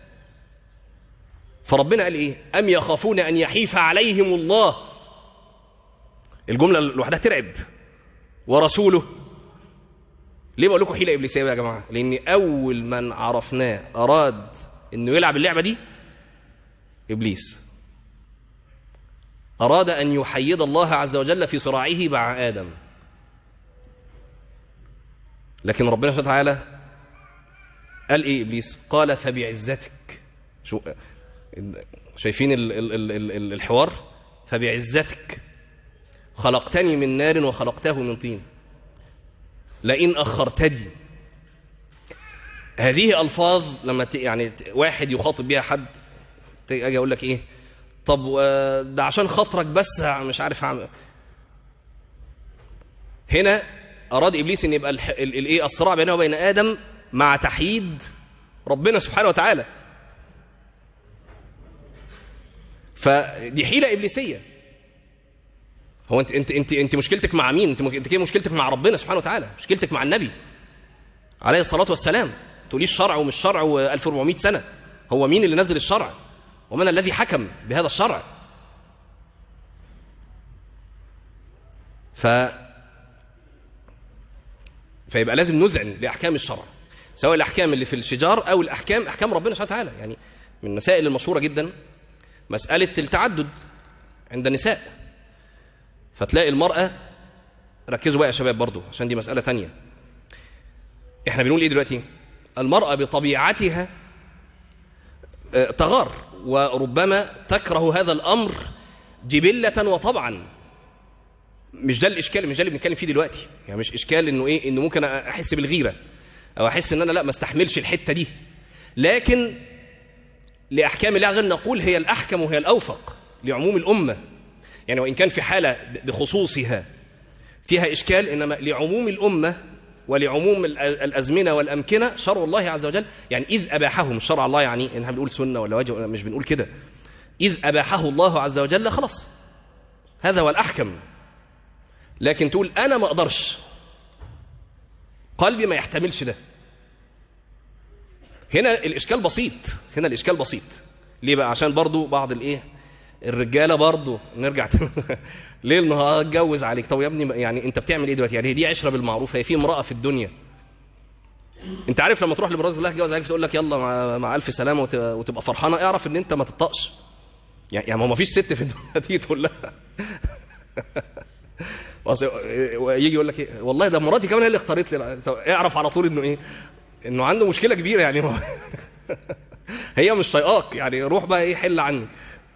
فربنا قال ايه ام يخافون ان يحيف عليهم الله الجمله لوحدها ترعب ورسوله ليه بقول لكم حيله ابليسيه يا جماعه لان اول من عرفناه اراد انه يلعب اللعبه دي ابليس أراد أن يحيد الله عز وجل في صراعه مع آدم لكن ربنا سبحانه وتعالى قال إيه إبليس قال فبعزتك شو شايفين ال ال ال ال الحوار فبعزتك خلقتني من نار وخلقته من طين لئن أخرتني هذه ألفاظ لما ت... يعني واحد يخاطب بها حد أجي أقول لك إيه طب ده عشان خاطرك بس مش عارف أعمل هنا أراد إبليس أن يبقى الإيه الصراع بينه وبين آدم مع تحييد ربنا سبحانه وتعالى فدي حيلة إبليسية هو انت انت انت انت مشكلتك مع مين انت انت كده مشكلتك مع ربنا سبحانه وتعالى مشكلتك مع النبي عليه الصلاه والسلام تقوليش شرع ومش شرع و1400 سنه هو مين اللي نزل الشرع ومن الذي حكم بهذا الشرع ف فيبقى لازم نذعن لاحكام الشرع سواء الاحكام اللي في الشجار او الاحكام احكام ربنا سبحانه وتعالى يعني من المسائل المشهوره جدا مساله التعدد عند النساء فتلاقي المرأة ركزوا بقى يا شباب برضو عشان دي مسألة تانية احنا بنقول ايه دلوقتي المرأة بطبيعتها تغار وربما تكره هذا الأمر جبلة وطبعا مش ده الإشكال مش ده اللي بنتكلم فيه دلوقتي يعني مش إشكال إنه إيه إنه ممكن أحس بالغيرة أو أحس إن أنا لا ما استحملش الحتة دي لكن لأحكام الله عز وجل نقول هي الأحكم وهي الأوفق لعموم الأمة يعني وإن كان في حالة بخصوصها فيها إشكال إنما لعموم الأمة ولعموم الأزمنة والأمكنة شرع الله عز وجل يعني إذ أباحهم شرع الله يعني إنها بنقول سنة ولا واجب مش بنقول كده إذ أباحه الله عز وجل خلاص هذا هو الأحكم لكن تقول أنا ما أقدرش قلبي ما يحتملش ده هنا الإشكال بسيط هنا الإشكال بسيط ليه بقى عشان برضو بعض الإيه الرجاله برضه نرجع ليل نهار اتجوز عليك طب يا ابني يعني انت بتعمل ايه دلوقتي يعني دي عشره بالمعروف هي في امراه في الدنيا انت عارف لما تروح لمراتك تقول لها اتجوز عليك تقول لك يلا مع, مع الف سلامه وتبقى فرحانه اعرف ان انت ما تطقش يعني يعني ما فيش ست في الدنيا تيجي تقول لها يجي يقول لك ايه والله ده مراتي كمان هي اللي اختارت لي اعرف على طول انه ايه انه عنده مشكله كبيره يعني هي مش طايقاك يعني روح بقى ايه حل عني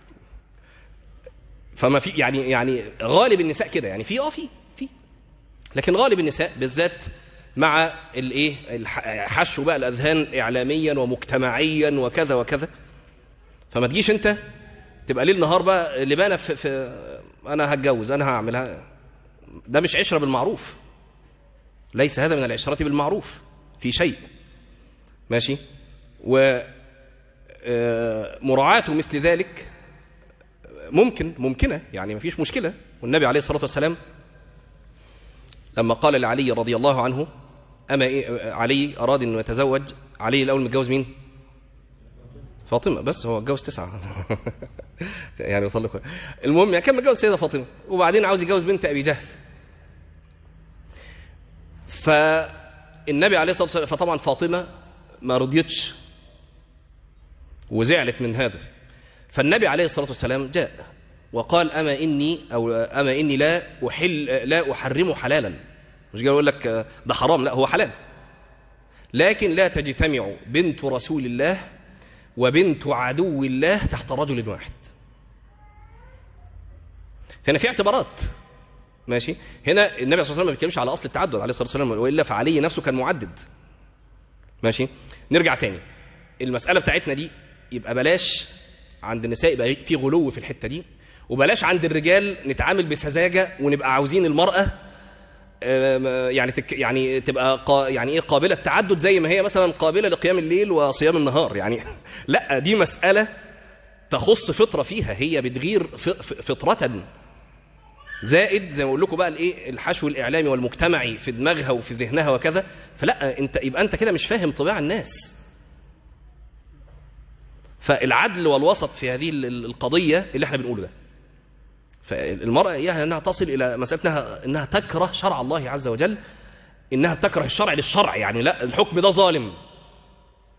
فما في يعني يعني غالب النساء كده يعني في اه في في لكن غالب النساء بالذات مع الايه حشو بقى الاذهان اعلاميا ومجتمعيا وكذا وكذا فما تجيش انت تبقى ليل نهار بقى لبانه في, في انا هتجوز انا هعملها ده مش عشره بالمعروف ليس هذا من العشره بالمعروف في شيء ماشي و مراعاة مثل ذلك ممكن ممكنة يعني ما فيش مشكلة والنبي عليه الصلاة والسلام لما قال لعلي رضي الله عنه أما إيه علي أراد أنه يتزوج علي الأول متجوز مين فاطمة بس هو اتجوز تسعة يعني وصل لكم المهم يعني كان متجوز سيدة فاطمة وبعدين عاوز يتجوز بنت أبي جهل فالنبي عليه الصلاة والسلام فطبعا فاطمة ما رضيتش وزعلت من هذا فالنبي عليه الصلاة والسلام جاء وقال أما إني أو أما إني لا أحل لا أحرم حلالا مش جاي يقول لك ده حرام لا هو حلال لكن لا تجتمع بنت رسول الله وبنت عدو الله تحت رجل واحد هنا في اعتبارات ماشي هنا النبي صلى الله عليه وسلم ما بيتكلمش على اصل التعدد عليه الصلاه والسلام والا فعلي نفسه كان معدد ماشي نرجع تاني المساله بتاعتنا دي يبقى بلاش عند النساء يبقى في غلو في الحته دي وبلاش عند الرجال نتعامل بسذاجه ونبقى عاوزين المراه يعني تك يعني تبقى قا يعني ايه قابله تعدد زي ما هي مثلا قابله لقيام الليل وصيام النهار يعني لا دي مساله تخص فطره فيها هي بتغير فطره زائد زي ما اقول لكم بقى الايه الحشو الاعلامي والمجتمعي في دماغها وفي ذهنها وكذا فلا انت يبقى انت كده مش فاهم طباع الناس فالعدل والوسط في هذه القضيه اللي احنا بنقوله ده فالمرأة إياها أنها تصل إلى مسألة إنها, إنها تكره شرع الله عز وجل إنها تكره الشرع للشرع يعني لا الحكم ده ظالم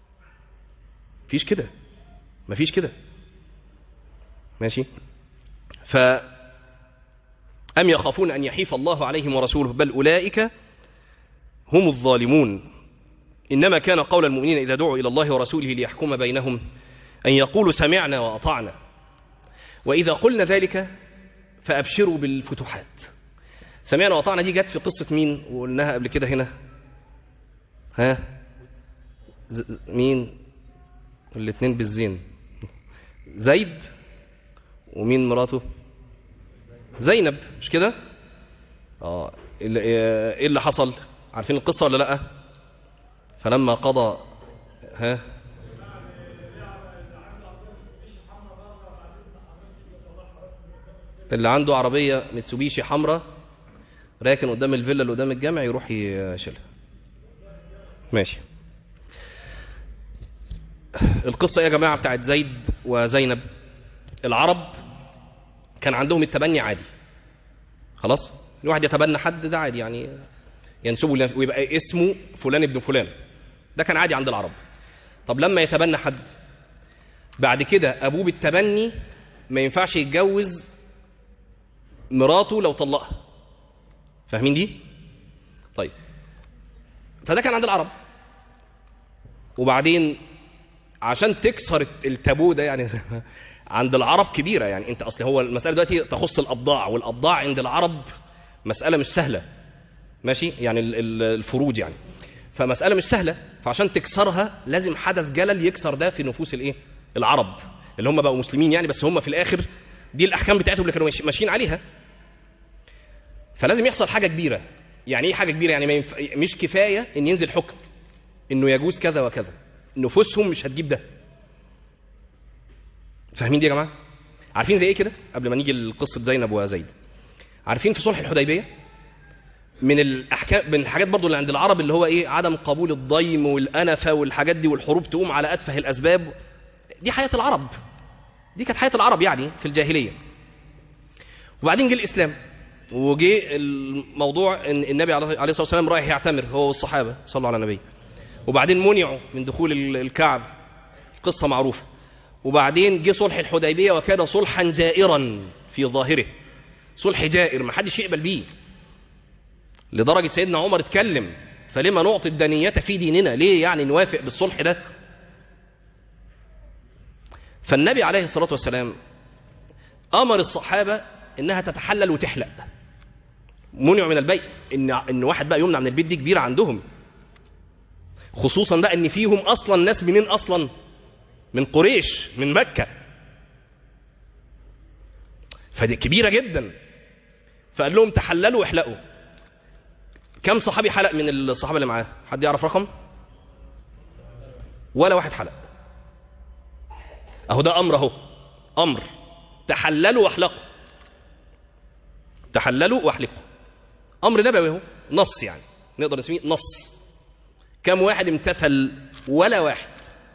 فيش كده مفيش كده ماشي ف أم يخافون أن يحيف الله عليهم ورسوله بل أولئك هم الظالمون إنما كان قول المؤمنين إذا دعوا إلى الله ورسوله ليحكم بينهم أن يقولوا سمعنا وأطعنا وإذا قلنا ذلك فأبشروا بالفتوحات سمعنا وأطعنا دي جت في قصة مين وقلناها قبل كده هنا ها ز- مين الاثنين بالزين زيد ومين مراته زينب مش كده اه اللي- ايه اللي حصل عارفين القصة ولا لا فلما قضى ها اللي عنده عربية متسوبيشي حمراء راكن قدام الفيلا اللي قدام الجامع يروح يشيلها ماشي القصة ايه يا جماعة بتاعت زيد وزينب العرب كان عندهم التبني عادي خلاص الواحد يتبنى حد ده عادي يعني ينسبه لنفسه ويبقى اسمه فلان ابن فلان ده كان عادي عند العرب طب لما يتبنى حد بعد كده ابوه بالتبني ما ينفعش يتجوز مراته لو طلقها فاهمين دي طيب فده كان عند العرب وبعدين عشان تكسر التابو ده يعني عند العرب كبيره يعني انت اصل هو المساله دلوقتي تخص الابضاع والابضاع عند العرب مساله مش سهله ماشي يعني ال- ال- الفروج يعني فمساله مش سهله فعشان تكسرها لازم حدث جلل يكسر ده في نفوس الايه العرب اللي هم بقوا مسلمين يعني بس هم في الاخر دي الاحكام بتاعتهم اللي كانوا ماشي- ماشيين عليها فلازم يحصل حاجه كبيره يعني ايه حاجه كبيره يعني ما ينف... مش كفايه ان ينزل حكم انه يجوز كذا وكذا نفوسهم مش هتجيب ده فاهمين دي يا جماعه عارفين زي ايه كده قبل ما نيجي لقصه زينب وزيد عارفين في صلح الحديبيه من الاحكام من الحاجات برضو اللي عند العرب اللي هو ايه عدم قبول الضيم والانفه والحاجات دي والحروب تقوم على اتفه الاسباب دي حياه العرب دي كانت حياه العرب يعني في الجاهليه وبعدين جه الاسلام وجه الموضوع ان النبي عليه الصلاه والسلام رايح يعتمر هو والصحابه صلوا على النبي وبعدين منعوا من دخول ال- الكعب قصه معروفه وبعدين جه صلح الحديبيه وكان صلحا جائرا في ظاهره صلح جائر ما حدش يقبل بيه لدرجه سيدنا عمر اتكلم فلما نعطي الدنية في ديننا ليه يعني نوافق بالصلح ده فالنبي عليه الصلاة والسلام أمر الصحابة إنها تتحلل وتحلق منعوا من البيت إن إن واحد بقى يمنع من البيت دي كبيرة عندهم خصوصا بقى إن فيهم أصلا ناس منين أصلا من قريش من مكة فدي كبيرة جدا فقال لهم تحللوا واحلقوا كم صحابي حلق من الصحابة اللي معاه حد يعرف رقم ولا واحد حلق اهو ده امر اهو امر تحللوا واحلقوا تحللوا واحلقوا امر نبوي اهو نص يعني نقدر نسميه نص كم واحد امتثل ولا واحد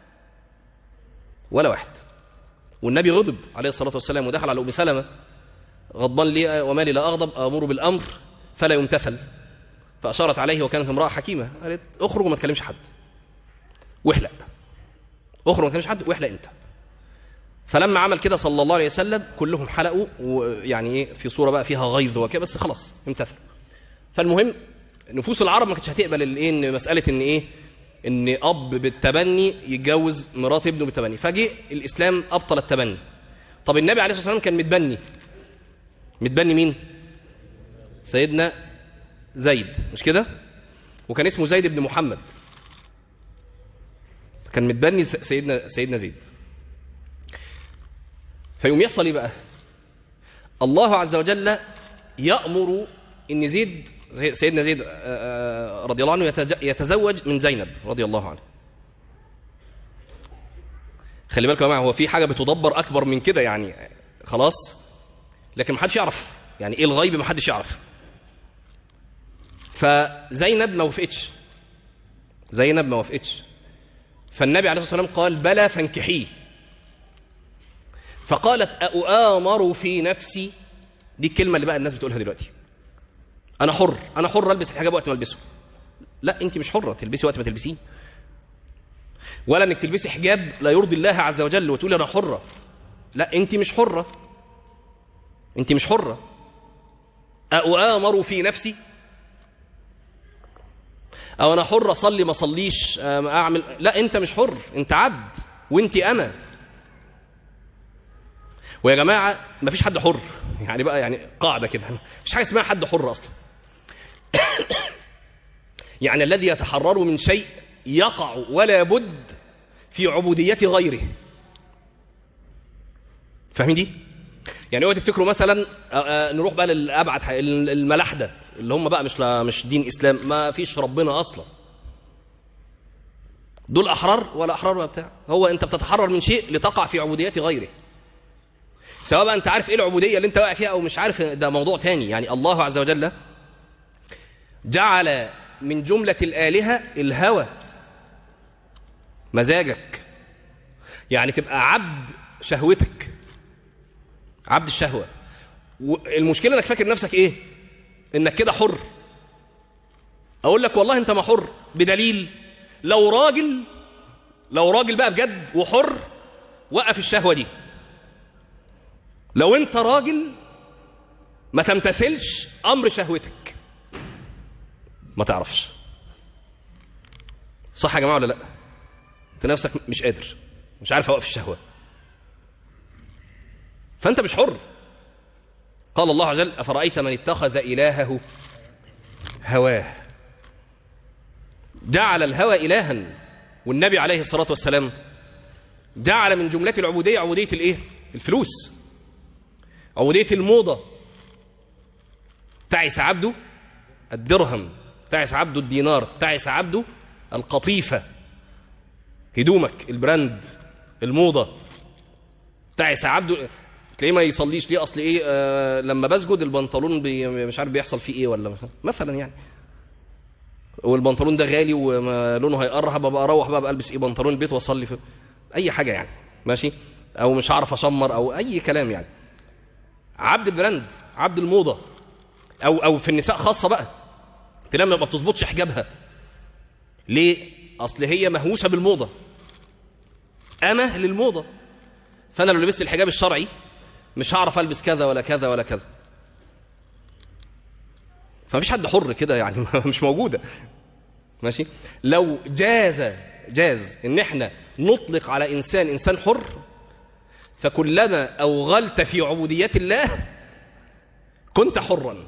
ولا واحد والنبي غضب عليه الصلاه والسلام ودخل على ام سلمه غضبان لي وما لي لا اغضب امر بالامر فلا يمتثل فاشارت عليه وكانت امراه حكيمه قالت اخرج وما تكلمش حد واحلق اخرج وما تكلمش حد واحلق انت فلما عمل كده صلى الله عليه وسلم كلهم حلقوا ويعني ايه في صوره بقى فيها غيظ وكده بس خلاص امتثل فالمهم نفوس العرب ما كانتش هتقبل الايه ان مساله ان ايه ان اب بالتبني يتجوز مرات ابنه بالتبني فجه الاسلام ابطل التبني طب النبي عليه الصلاه والسلام كان متبني متبني مين سيدنا زيد مش كده وكان اسمه زيد بن محمد كان متبني سيدنا سيدنا زيد فيوم يحصل ايه بقى الله عز وجل يأمر ان زيد سيدنا زيد رضي الله عنه يتزوج من زينب رضي الله عنه خلي بالكم يا جماعه هو في حاجه بتدبر اكبر من كده يعني خلاص لكن ما حدش يعرف يعني ايه الغيب ما حدش يعرف فزينب ما وافقتش زينب ما وافقتش فالنبي عليه الصلاه والسلام قال بلى فانكحيه فقالت أؤامر في نفسي دي الكلمة اللي بقى الناس بتقولها دلوقتي أنا حر أنا حر ألبس الحجاب وقت ما ألبسه لا أنت مش حرة تلبسي وقت ما تلبسيه ولا إنك تلبسي حجاب لا يرضي الله عز وجل وتقولي أنا حرة لا أنت مش حرة انت مش حرة أؤامر في نفسي أو أنا حر أصلي ما أصليش أعمل لا أنت مش حر أنت عبد وأنت أنا ويا جماعة ما فيش حد حر يعني بقى يعني قاعدة كده مش حاجة اسمها حد حر أصلا يعني الذي يتحرر من شيء يقع ولا بد في عبودية غيره فاهمين دي؟ يعني هو تفتكروا مثلا نروح بقى للأبعد الملاحدة اللي هم بقى مش مش دين إسلام ما فيش ربنا أصلا دول أحرار ولا أحرار ولا بتاع هو أنت بتتحرر من شيء لتقع في عبودية غيره سواء بقى أنت عارف إيه العبودية اللي أنت واقع فيها أو مش عارف ده موضوع ثاني يعني الله عز وجل جعل من جملة الآلهة الهوى مزاجك يعني تبقى عبد شهوتك عبد الشهوة المشكلة انك فاكر نفسك ايه انك كده حر اقول لك والله انت ما حر بدليل لو راجل لو راجل بقى بجد وحر وقف الشهوة دي لو انت راجل ما تمتثلش امر شهوتك ما تعرفش صح يا جماعة ولا لا انت نفسك مش قادر مش عارف اوقف الشهوة فانت مش حر قال الله عز وجل أفرأيت من اتخذ إلهه هواه جعل الهوى إلها والنبي عليه الصلاة والسلام جعل من جملة العبودية عبودية الايه الفلوس عبودية الموضة تعس عبده الدرهم تعس عبده الدينار تعس عبده القطيفة هدومك البراند الموضة تعس عبده تلاقيه ما يصليش ليه اصل ايه آه لما بسجد البنطلون بي مش عارف بيحصل فيه ايه ولا مثلا يعني والبنطلون ده غالي ولونه هيقرها ببقى اروح بقى البس ايه بنطلون البيت واصلي في اي حاجه يعني ماشي او مش هعرف اشمر او اي كلام يعني عبد البراند عبد الموضه او او في النساء خاصه بقى تلاقي ما بتظبطش حجابها ليه اصل هي مهووسه بالموضه امه للموضه فانا لو لبست الحجاب الشرعي مش هعرف البس كذا ولا كذا ولا كذا فمفيش حد حر كده يعني مش موجوده ماشي لو جاز جاز ان احنا نطلق على انسان انسان حر فكلما اوغلت في عبودية الله كنت حرا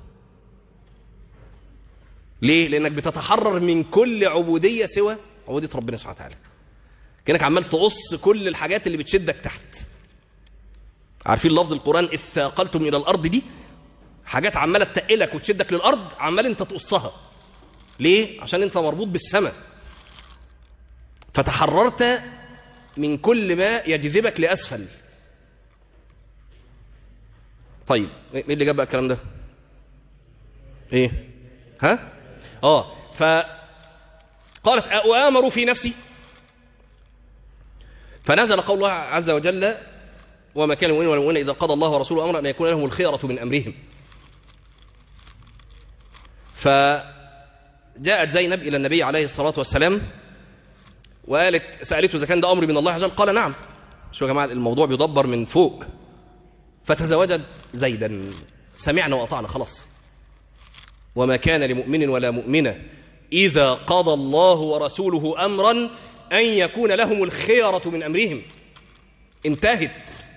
ليه لانك بتتحرر من كل عبودية سوى عبودية ربنا سبحانه وتعالى كأنك عمال تقص كل الحاجات اللي بتشدك تحت عارفين لفظ القرآن إذ ثاقلتم إلى الأرض دي حاجات عمالة تقلك وتشدك للأرض عمال أنت تقصها ليه؟ عشان أنت مربوط بالسماء فتحررت من كل ما يجذبك لأسفل طيب ايه اللي جاب بقى الكلام ده ايه ها اه فقالت أؤامر في نفسي فنزل قول الله عز وجل وما كان المؤمن والمؤمنة إذا قضى الله ورسوله أمرا أن يكون لهم الخيرة من أمرهم فجاءت زينب إلى النبي عليه الصلاة والسلام وقالت سألته إذا كان ده أمر من الله عز وجل قال نعم شو يا جماعة الموضوع بيدبر من فوق فتزوجت زيدا سمعنا وأطعنا خلاص وما كان لمؤمن ولا مؤمنة إذا قضى الله ورسوله أمرا أن يكون لهم الخيرة من أمرهم انتهت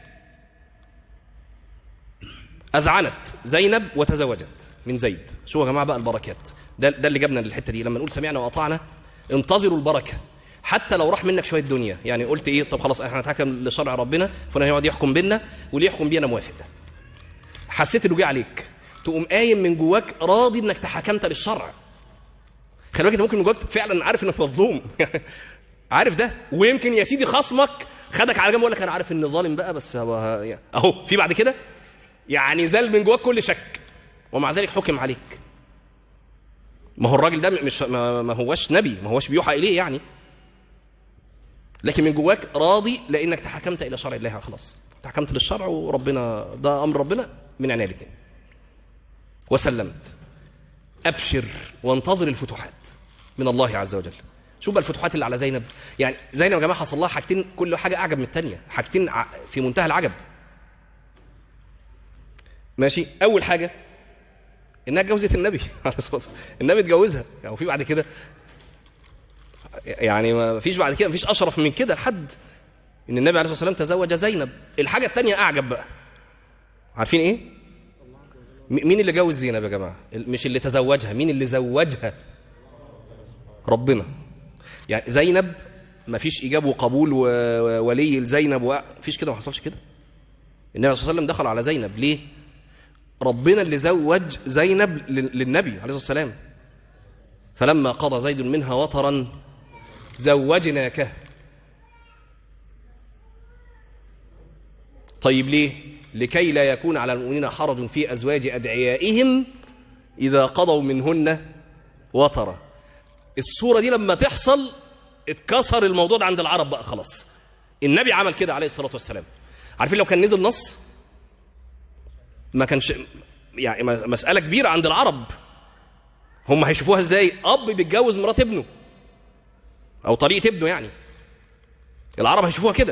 أذعنت زينب وتزوجت من زيد شو يا جماعة بقى البركات ده, ده اللي جابنا للحتة دي لما نقول سمعنا وأطعنا انتظروا البركة حتى لو راح منك شوية دنيا يعني قلت إيه طب خلاص احنا نتحكم لشرع ربنا فانا هيقعد يحكم بينا واللي يحكم بيه أنا موافق حسيت إنه جه عليك تقوم قايم من جواك راضي إنك تحكمت للشرع خلي بالك انت ممكن من جواك فعلا عارف انك مظلوم عارف ده ويمكن يا سيدي خصمك خدك على جنب وقال لك انا عارف ان ظالم بقى بس هو اهو في بعد كده يعني زال من جواك كل شك ومع ذلك حكم عليك ما هو الراجل ده مش ما هوش نبي ما هوش بيوحى اليه يعني لكن من جواك راضي لانك تحكمت الى شرع الله خلاص تحكمت للشرع وربنا ده امر ربنا من عينيا الاثنين وسلمت ابشر وانتظر الفتوحات من الله عز وجل شوف بقى الفتوحات اللي على زينب يعني زينب يا جماعه حصل لها حاجتين كل حاجه اعجب من الثانيه حاجتين في منتهى العجب ماشي اول حاجه انها اتجوزت النبي عليه الصلاه والسلام النبي اتجوزها يعني في بعد كده يعني ما فيش بعد كده ما فيش اشرف من كده لحد ان النبي عليه الصلاه والسلام تزوج زينب الحاجه الثانيه اعجب بقى عارفين ايه م- مين اللي جوز زينب يا جماعه مش اللي تزوجها مين اللي زوجها ربنا يعني زينب ما فيش ايجاب وقبول وولي لزينب و... فيش كده ما حصلش كده النبي صلى الله عليه وسلم دخل على زينب ليه ربنا اللي زوج زينب لل- للنبي عليه الصلاه والسلام فلما قضى زيد منها وطرا زوجناكه طيب ليه لكي لا يكون على المؤمنين حرج في ازواج ادعيائهم اذا قضوا منهن وطرا الصوره دي لما تحصل اتكسر الموضوع ده عند العرب بقى خلاص النبي عمل كده عليه الصلاه والسلام عارفين لو كان نزل نص ما كانش يعني م- مساله كبيره عند العرب هم هيشوفوها ازاي اب بيتجوز مرات ابنه او طريقه ابنه يعني العرب هيشوفوها كده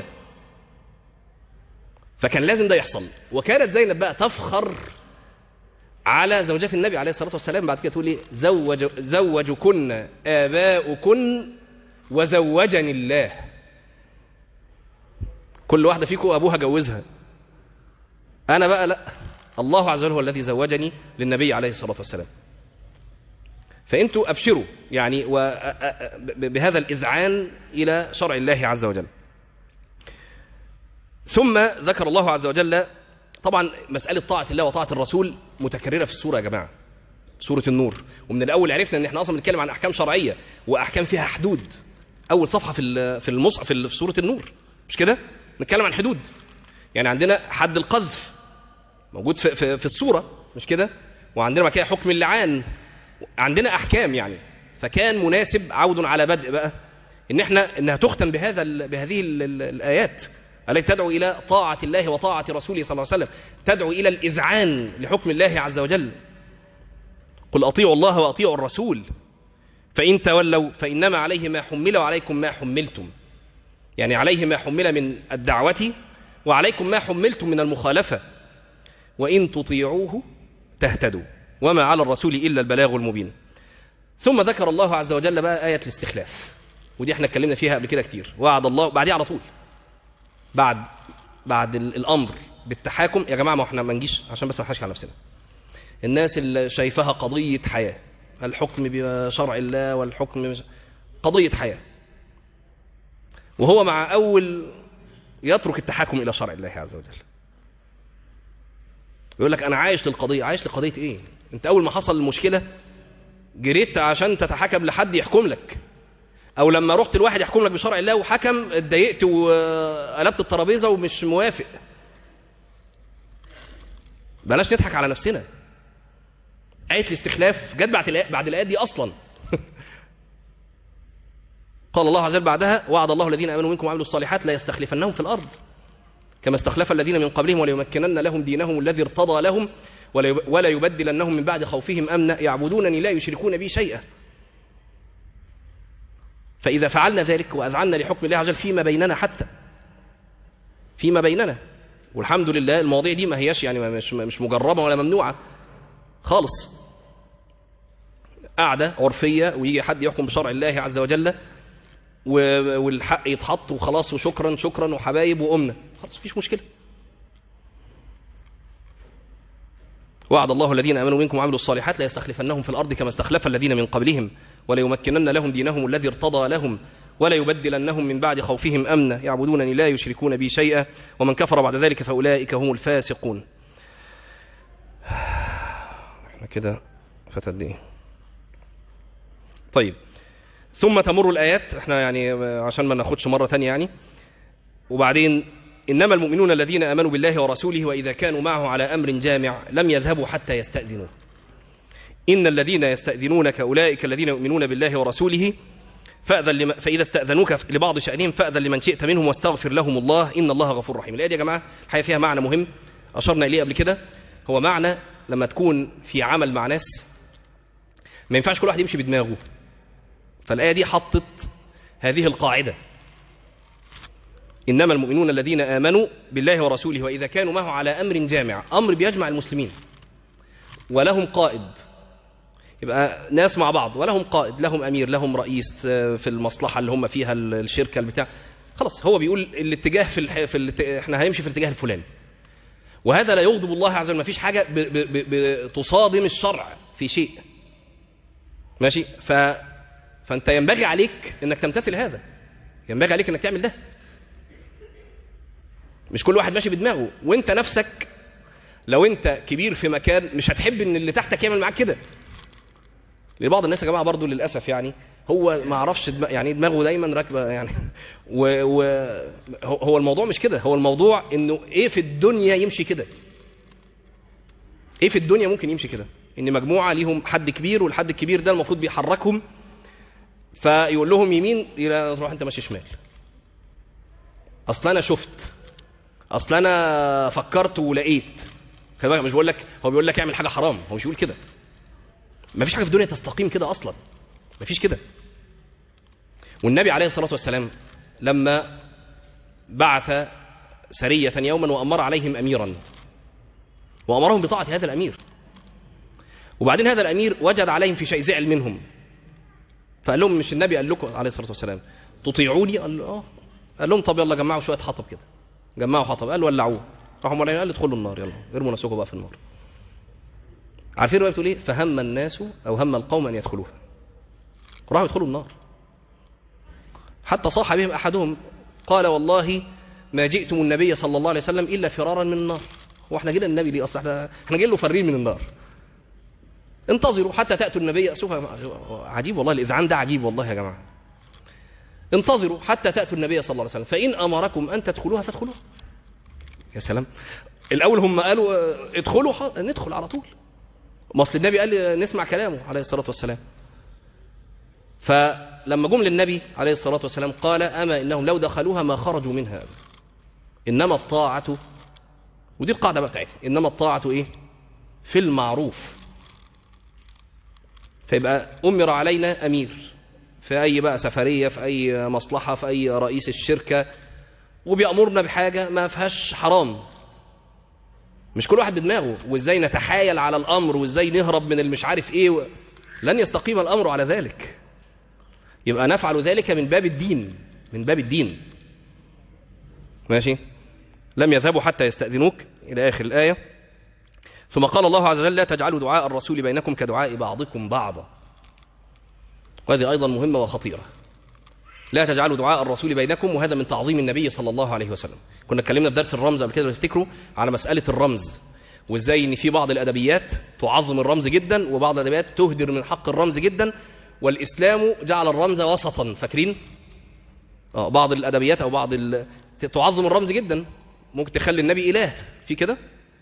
فكان لازم ده يحصل وكانت زينب بقى تفخر على زوجات النبي عليه الصلاه والسلام بعد كده تقول ايه زوج زوجكن اباؤكن وزوجني الله كل واحده فيكم ابوها جوزها انا بقى لا الله عز وجل هو الذي زوجني للنبي عليه الصلاه والسلام فانتوا ابشروا يعني و- أ- أ- ب- بهذا الاذعان الى شرع الله عز وجل ثم ذكر الله عز وجل طبعا مساله طاعه الله وطاعه الرسول متكرره في السوره يا جماعه سوره النور ومن الاول عرفنا ان احنا اصلا بنتكلم عن احكام شرعيه واحكام فيها حدود اول صفحه في ال- في المصحف في ال- في سوره النور مش كده نتكلم عن حدود يعني عندنا حد القذف موجود في, في, في السوره مش كده وعندنا بعد كده حكم اللعان عندنا احكام يعني فكان مناسب عود على بدء بقى ان احنا انها تختم بهذا ال- بهذه ال- ال- الايات التي تدعو الى طاعه الله وطاعه رسوله صلى الله عليه وسلم تدعو الى الاذعان لحكم الله عز وجل قل اطيعوا الله واطيعوا الرسول فان تولوا فانما عليه ما حمل وعليكم ما حملتم يعني عليه ما حمل من الدعوه وعليكم ما حملتم من المخالفه وان تطيعوه تهتدوا وما على الرسول الا البلاغ المبين ثم ذكر الله عز وجل بقى ايه الاستخلاف ودي احنا اتكلمنا فيها قبل كده كتير وعد الله بعديها على طول بعد بعد ال- الامر بالتحاكم يا جماعه ما احنا ما نجيش عشان بس ما نضحكش على نفسنا الناس اللي شايفاها قضيه حياه الحكم بشرع الله والحكم مش... قضيه حياه وهو مع اول يترك التحاكم الى شرع الله عز وجل يقول لك انا عايش للقضيه عايش لقضيه ايه انت اول ما حصل المشكله جريت عشان تتحكم لحد يحكم لك او لما رحت لواحد يحكم لك بشرع الله وحكم اتضايقت وقلبت الترابيزه ومش موافق بلاش نضحك على نفسنا آية الاستخلاف جت بعد الآ- بعد الآيات دي أصلا قال الله عز وجل بعدها وعد الله الذين آمنوا منكم وعملوا الصالحات لا يستخلفنهم في الأرض كما استخلف الذين من قبلهم وليمكنن لهم دينهم الذي ارتضى لهم ولا- ولا يبدلنهم من بعد خوفهم أمنا يعبدونني لا يشركون بي شيئا فإذا فعلنا ذلك وأذعنا لحكم الله عز وجل فيما بيننا حتى فيما بيننا والحمد لله المواضيع دي ما هياش يعني مش مش مجربة ولا ممنوعة خالص قاعدة عرفية ويجي حد يحكم بشرع الله عز وجل و- والحق يتحط وخلاص وشكرا شكرا وحبايب وقمنا خلاص مفيش مشكلة وعد الله الذين امنوا منكم وعملوا الصالحات لا يستخلفنهم في الارض كما استخلف الذين من قبلهم ولا يمكنن لهم دينهم الذي ارتضى لهم ولا يبدلنهم من بعد خوفهم امنا يعبدونني لا يشركون بي شيئا ومن كفر بعد ذلك فاولئك هم الفاسقون احنا كده فات قد ايه طيب ثم تمر الايات احنا يعني عشان ما ناخدش مره ثانيه يعني وبعدين انما المؤمنون الذين امنوا بالله ورسوله واذا كانوا معه على امر جامع لم يذهبوا حتى يستاذنوه ان الذين يستاذنونك اولئك الذين يؤمنون بالله ورسوله فأذن لم... فإذا استأذنوك لبعض شأنهم فأذن لمن شئت منهم واستغفر لهم الله إن الله غفور رحيم الآية دي يا جماعة الحقيقة فيها معنى مهم أشرنا إليه قبل كده هو معنى لما تكون في عمل مع ناس ما ينفعش كل واحد يمشي بدماغه فالآية دي حطت هذه القاعدة إنما المؤمنون الذين آمنوا بالله ورسوله وإذا كانوا معه على أمر جامع أمر بيجمع المسلمين ولهم قائد يبقى ناس مع بعض ولهم قائد لهم أمير لهم رئيس آه، في المصلحة اللي هم فيها ال- الشركة البتاع خلاص هو بيقول الاتجاه في, الح... في الات... احنا هنمشي في الاتجاه الفلاني وهذا لا يغضب الله عز وجل ما فيش حاجة ب... ب... ب... بتصادم الشرع في شيء ماشي ف... فأنت ينبغي عليك أنك تمتثل هذا ينبغي عليك أنك تعمل ده مش كل واحد ماشي بدماغه وانت نفسك لو انت كبير في مكان مش هتحب ان اللي تحتك يعمل معاك كده لبعض الناس يا جماعه برضو للاسف يعني هو ما عرفش دماغ يعني دماغه دايما راكبه يعني و, و هو- هو الموضوع مش كده هو الموضوع انه ايه في الدنيا يمشي كده ايه في الدنيا ممكن يمشي كده ان مجموعه ليهم حد كبير والحد الكبير ده المفروض بيحركهم فيقول لهم يمين يلا تروح انت ماشي شمال اصل انا شفت اصل انا فكرت ولقيت خلي بالك مش بقول لك هو بيقول لك اعمل حاجه حرام هو مش بيقول كده مفيش حاجه في الدنيا تستقيم كده اصلا مفيش كده والنبي عليه الصلاه والسلام لما بعث سريه يوما وامر عليهم اميرا وامرهم بطاعه هذا الامير وبعدين هذا الامير وجد عليهم في شيء زعل منهم فقال لهم مش النبي قال لكم عليه الصلاه والسلام تطيعوني قال له اه قال لهم طب يلا جمعوا شويه حطب كده جمعوا حطب قال ولعوه راحوا مولعين قال ادخلوا النار يلا ارموا نفسكم بقى في النار عارفين الروايه بتقول ايه فهم الناس او هم القوم ان يدخلوها راحوا يدخلوا النار حتى صاح بهم احدهم قال والله ما جئتم النبي صلى الله عليه وسلم الا فرارا من النار هو احنا جينا النبي ليه اصل احنا احنا جايين له فارين من النار انتظروا حتى تاتوا النبي سوف عجيب والله الاذعان ده عجيب والله يا جماعه انتظروا حتى تاتوا النبي صلى الله عليه وسلم فان امركم ان تدخلوها فادخلوها يا سلام الاول هم قالوا اه، ادخلوا ح- ندخل على طول ما اصل النبي قال اه، نسمع كلامه عليه الصلاه والسلام فلما جم للنبي عليه الصلاه والسلام قال اما انهم لو دخلوها ما خرجوا منها أبدا. انما الطاعه ودي القاعده بقى بتاعتنا انما الطاعه ايه في المعروف فيبقى امر علينا امير في اي بقى سفريه في اي مصلحه في اي رئيس الشركه وبيأمرنا بحاجة ما فيهاش حرام مش كل واحد بدماغه وازاي نتحايل على الأمر وازاي نهرب من المش عارف ايه و... لن يستقيم الأمر على ذلك يبقى نفعل ذلك من باب الدين من باب الدين ماشي لم يذهبوا حتى يستأذنوك إلى آخر الآية ثم قال الله عز وجل لا تجعلوا دعاء الرسول بينكم كدعاء بعضكم بعضا وهذه أيضا مهمة وخطيرة لا تجعلوا دعاء الرسول بينكم وهذا من تعظيم النبي صلى الله عليه وسلم كنا اتكلمنا في درس الرمز قبل كده لو تفتكروا على مسألة الرمز وازاي ان في بعض الادبيات تعظم الرمز جدا وبعض الادبيات تهدر من حق الرمز جدا والاسلام جعل الرمز وسطا فاكرين اه بعض الادبيات او بعض ال... تعظم الرمز جدا ممكن تخلي النبي اله في كده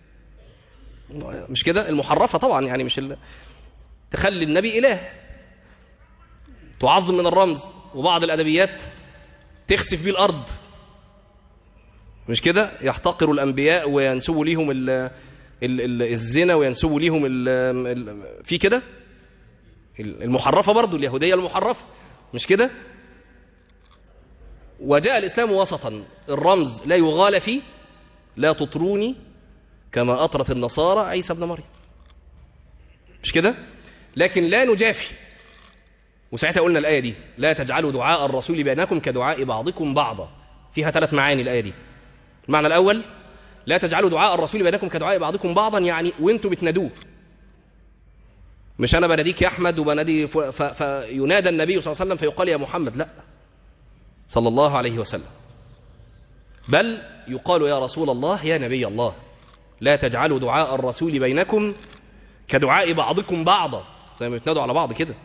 مش كده المحرفه طبعا يعني مش ال... تخلي النبي اله تعظم من الرمز وبعض الادبيات تخسف بيه الارض مش كده يحتقر الانبياء وينسبوا ليهم ال ال ال الزنا وينسبوا ليهم ال ال في كده المحرفه برضو اليهوديه المحرفه مش كده وجاء الاسلام وسطا الرمز لا يغال فيه لا تطروني كما اطرت النصارى عيسى ابن مريم مش كده لكن لا نجافي وساعتها قلنا الآية دي لا تجعلوا دعاء الرسول بينكم كدعاء بعضكم بعضا فيها ثلاث معاني الآية دي المعنى الأول لا تجعلوا دعاء الرسول بينكم كدعاء بعضكم بعضا يعني وانتوا بتنادوه مش أنا بناديك يا أحمد وبنادي ف... ف... فينادى النبي صلى الله عليه وسلم فيقال يا محمد لا صلى الله عليه وسلم بل يقال يا رسول الله يا نبي الله لا تجعلوا دعاء الرسول بينكم كدعاء بعضكم بعضا زي ما بتنادوا على بعض كده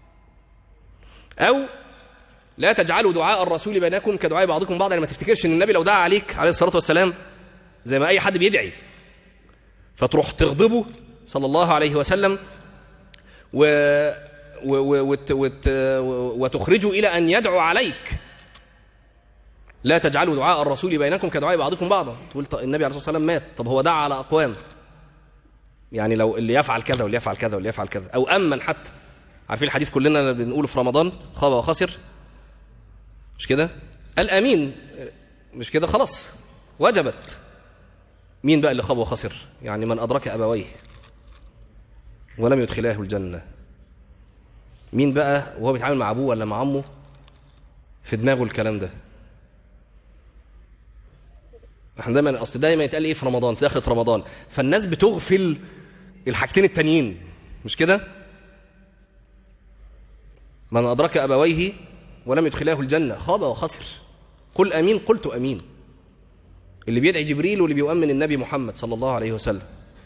أو لا تجعلوا دعاء الرسول بينكم كدعاء بعضكم بعضا يعني ما تفتكرش ان النبي لو دعا عليك عليه الصلاه والسلام زي ما اي حد بيدعي فتروح تغضبه صلى الله عليه وسلم و... و... و... وت... وت... وتخرجه الى ان يدعو عليك لا تجعلوا دعاء الرسول بينكم كدعاء بعضكم بعضا تقول النبي عليه الصلاه والسلام مات طب هو دعا على اقوام يعني لو اللي يفعل كذا واللي يفعل كذا واللي يفعل كذا او امن حتى عارفين الحديث كلنا اللي بنقوله في رمضان خاب وخسر مش كده الامين مش كده خلاص وجبت مين بقى اللي خاب وخسر يعني من أدرك أبويه ولم يدخلاه الجنة مين بقى وهو بيتعامل مع أبوه ولا مع عمه في دماغه الكلام ده احنا دايما اصل دايما يتقال ايه في رمضان في دخلة رمضان فالناس بتغفل الحاجتين التانيين مش كده من أدرك أبويه ولم يدخلاه الجنة خاب وخسر قل أمين قلت أمين اللي بيدعي جبريل واللي بيؤمن النبي محمد صلى الله عليه وسلم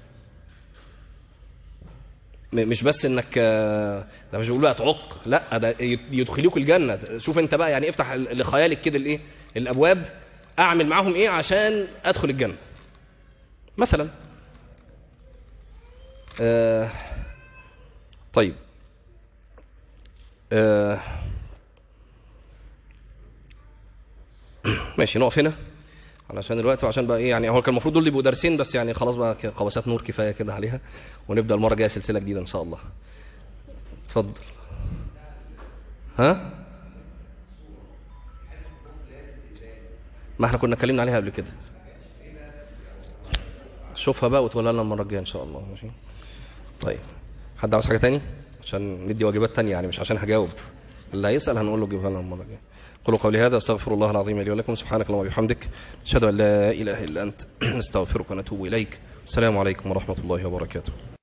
م- مش بس انك آه، ده مش بيقولوا هتعق لا ده يد- يدخلوك الجنه شوف انت بقى يعني افتح ل- لخيالك كده الايه الابواب اعمل معاهم ايه عشان ادخل الجنه مثلا آه طيب آه ماشي نقف هنا علشان الوقت وعشان بقى ايه يعني هو كان المفروض دول يبقوا درسين بس يعني خلاص بقى ك- قواسات نور كفايه كده عليها ونبدا المره الجايه سلسله جديده ان شاء الله اتفضل ها ما احنا كنا اتكلمنا عليها قبل كده شوفها بقى وتقولها لنا المره الجايه ان شاء الله ماشي طيب حد عاوز حاجه تاني عشان ندي واجبات تانية يعني مش عشان هجاوب اللي هيسال هنقول له جيبها لنا المره الجايه قولوا قولي هذا استغفر الله العظيم لي ولكم سبحانك اللهم وبحمدك اشهد ان لا اله الا انت نستغفرك ونتوب اليك السلام عليكم ورحمه الله وبركاته